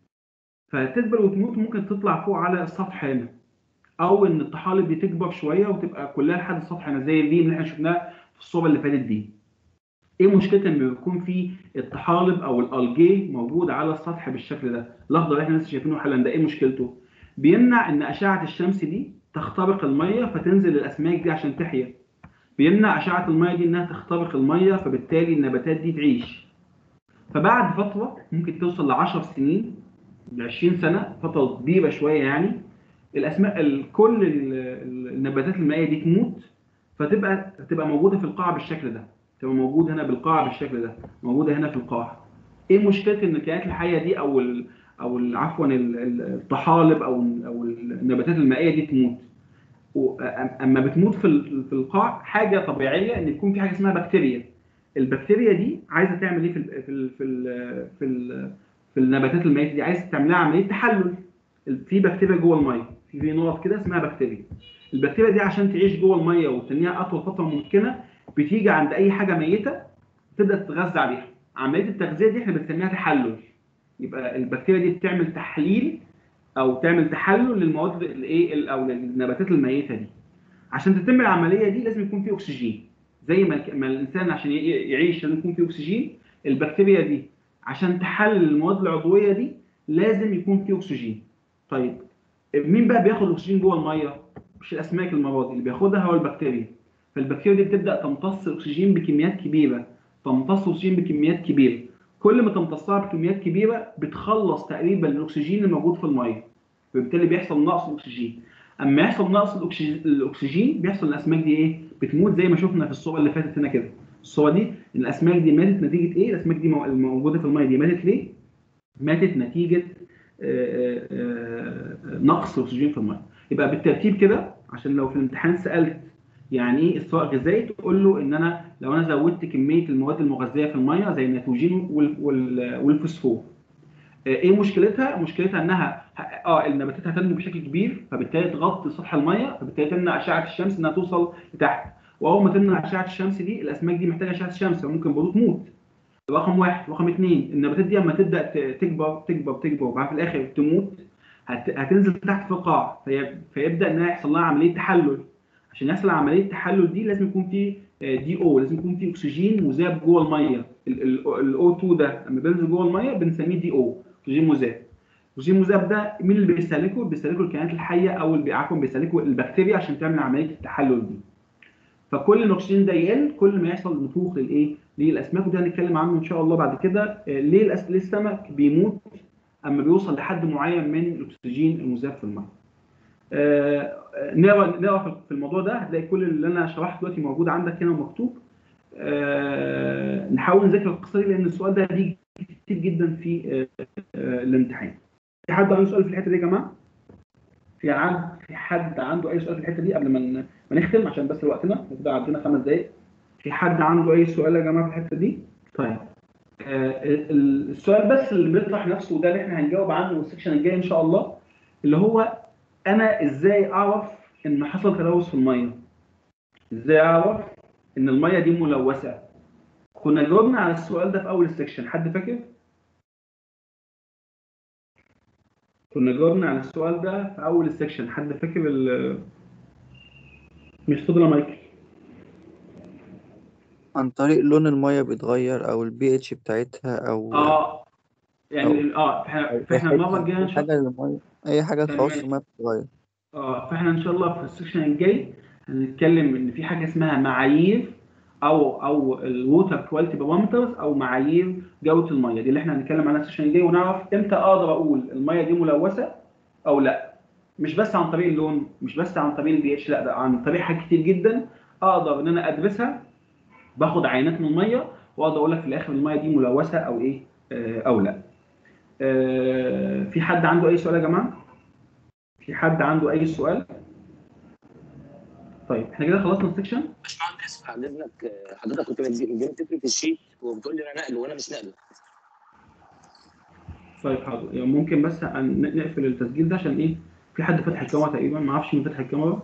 فتدبل وتموت ممكن تطلع فوق على السطح هنا او ان الطحالب دي تكبر شويه وتبقى كلها لحد السطح هنا زي دي اللي احنا شفناها في الصوره اللي فاتت دي ايه مشكلتها ان بيكون في الطحالب او الالجي موجود على السطح بالشكل ده الاخضر اللي احنا لسه شايفينه حالا ده ايه مشكلته بيمنع ان اشعه الشمس دي تخترق الميه فتنزل الاسماك دي عشان تحيا بيمنع اشعه الميه دي انها تخترق الميه فبالتالي النباتات دي تعيش فبعد فتره ممكن توصل ل 10 سنين ل 20 سنه فتره كبيره شويه يعني الاسماك ال- كل ال- ال- النباتات المائيه دي تموت فتبقى تبقى موجوده في القاع بالشكل ده تبقى موجود هنا بالقاع بالشكل ده موجوده هنا في القاع ايه مشكله ان الكائنات الحيه دي او ال او ال- عفوا ال- ال- الطحالب او ال- او النباتات المائيه دي تموت و- أم- اما بتموت في ال- في القاع حاجه طبيعيه ان يكون في حاجه اسمها بكتيريا البكتيريا دي عايزه تعمل ايه في ال في ال في ال في, ال في النباتات المائيه دي عايزه تعمل لها عمليه تحلل في بكتيريا جوه الميه في في نقط كده اسمها بكتيريا البكتيريا دي عشان تعيش جوه الميه وتنيها اطول فتره ممكنه بتيجي عند اي حاجه ميته تبدا تتغذى عليها عمليه التغذيه دي احنا بنسميها تحلل يبقى البكتيريا دي بتعمل تحليل او تعمل تحلل للمواد الايه او للنباتات الميته دي عشان تتم العمليه دي لازم يكون في اكسجين زي ما ما الانسان عشان ي- يعيش لازم يكون في اكسجين البكتيريا دي عشان تحلل المواد العضويه دي لازم يكون في اكسجين طيب مين بقى بياخد الاكسجين جوه الميه مش الاسماك المره دي اللي بياخدها هو البكتيريا فالبكتيريا دي بتبدا تمتص الاكسجين بكميات كبيره تمتص الاكسجين بكميات كبيره كل ما تمتصها بكميات كبيره بتخلص تقريبا الاكسجين الموجود في الميه فبالتالي بيحصل نقص الاكسجين اما يحصل نقص الأكسج- الاكسجين بيحصل الاسماك دي ايه بتموت زي ما شفنا في الصوره اللي فاتت هنا كده الصوره دي الاسماك دي ماتت نتيجه ايه الاسماك دي مو- الموجوده في الميه دي ماتت ليه ماتت نتيجه آه، آه، آه، نقص الاكسجين في الميه يبقى بالترتيب كده عشان لو في الامتحان سالت يعني ايه استواء غذائي تقول له ان انا لو انا زودت كميه المواد المغذيه في الميه زي النيتروجين وال- وال- والفوسفور آه، ايه مشكلتها؟ مشكلتها انها اه النباتات هتنمو بشكل كبير فبالتالي تغطي سطح الميه فبالتالي تمنع اشعه الشمس انها توصل لتحت واول ما تمنع اشعه الشمس دي الاسماك دي محتاجه اشعه الشمس ممكن برضه تموت رقم واحد رقم اثنين النباتات دي لما تبدا ت- تكبر تكبر تكبر وبعد في الاخر تموت هت... هتنزل تحت في القاع في... فيبدا انها يحصل لها عمليه تحلل عشان يحصل عمليه التحلل دي لازم يكون في دي او لازم يكون في اكسجين مذاب جوه الميه الاو 2 ده لما بينزل جوه الميه بنسميه دي او اكسجين مذاب الاكسجين المذاب ده مين اللي بيستهلكه؟ بيستهلكه الكائنات الحيه او اللي عفوا بيستهلكه البكتيريا عشان تعمل عمليه التحلل دي فكل ما الاكسجين ده يقل كل ما يحصل نفوخ للايه؟ للاسماك وده هنتكلم عنه ان شاء الله بعد كده آه، ليه الأس- ليه السمك بيموت اما بيوصل لحد معين من الاكسجين المذاب في الميه. آه، آه، نقرا نقرا في- في الموضوع ده هتلاقي كل اللي انا شرحته دلوقتي موجود عندك هنا ومكتوب. آه، نحاول نذاكر القصه دي لان السؤال ده بيجي كتير جدا في آه، آه، الامتحان. في حد عنده سؤال في الحته دي يا جماعه؟ في عند في حد عنده اي سؤال في الحته دي قبل ما ن- ما نختم عشان بس وقتنا كده عندنا خمس دقائق. في حد عنده اي سؤال يا جماعه في الحته دي؟ طيب آه، ال- السؤال بس اللي بيطرح نفسه وده اللي احنا هنجاوب عنه السكشن الجاي ان شاء الله اللي هو انا ازاي اعرف ان حصل تلوث في الميه؟ ازاي اعرف ان الميه دي ملوثه؟ كنا جاوبنا على السؤال ده في اول السكشن حد فاكر؟ كنا جاوبنا على السؤال ده في اول السكشن حد فاكر ال مش فضل يا مايكل عن طريق لون المية بيتغير أو البي اتش بتاعتها أو اه يعني أو ال- اه فاحنا أي فاحنا المره الجايه ان أي شاء حاجة للمية أي حاجة تمام. خاصة المية بتتغير اه فاحنا ان شاء الله في السكشن الجاي هنتكلم ان في حاجه اسمها معايير او او الووتر كواليتي بارامترز او معايير جوده الميه دي اللي احنا هنتكلم عنها السكشن الجاي ونعرف امتى اقدر اقول الميه دي ملوثه او لا مش بس عن طريق اللون مش بس عن طريق البي اتش لا ده عن طريق حاجات كتير جدا اقدر ان انا ادرسها باخد عينات من الميه واقدر اقول لك في الاخر الميه دي ملوثه او ايه آه، او لا آه، في حد عنده اي سؤال يا جماعه في حد عنده اي سؤال طيب احنا كده خلصنا السكشن باشمهندس بعد اذنك آه، حضرتك كنت جاي تكتب في الشيت وبتقول لي انا نقل وانا مش نقل طيب حاضر يعني ممكن بس هن- نقفل التسجيل ده عشان ايه في حد فتح الكاميرا تقريبا ما اعرفش مين فتح الكاميرا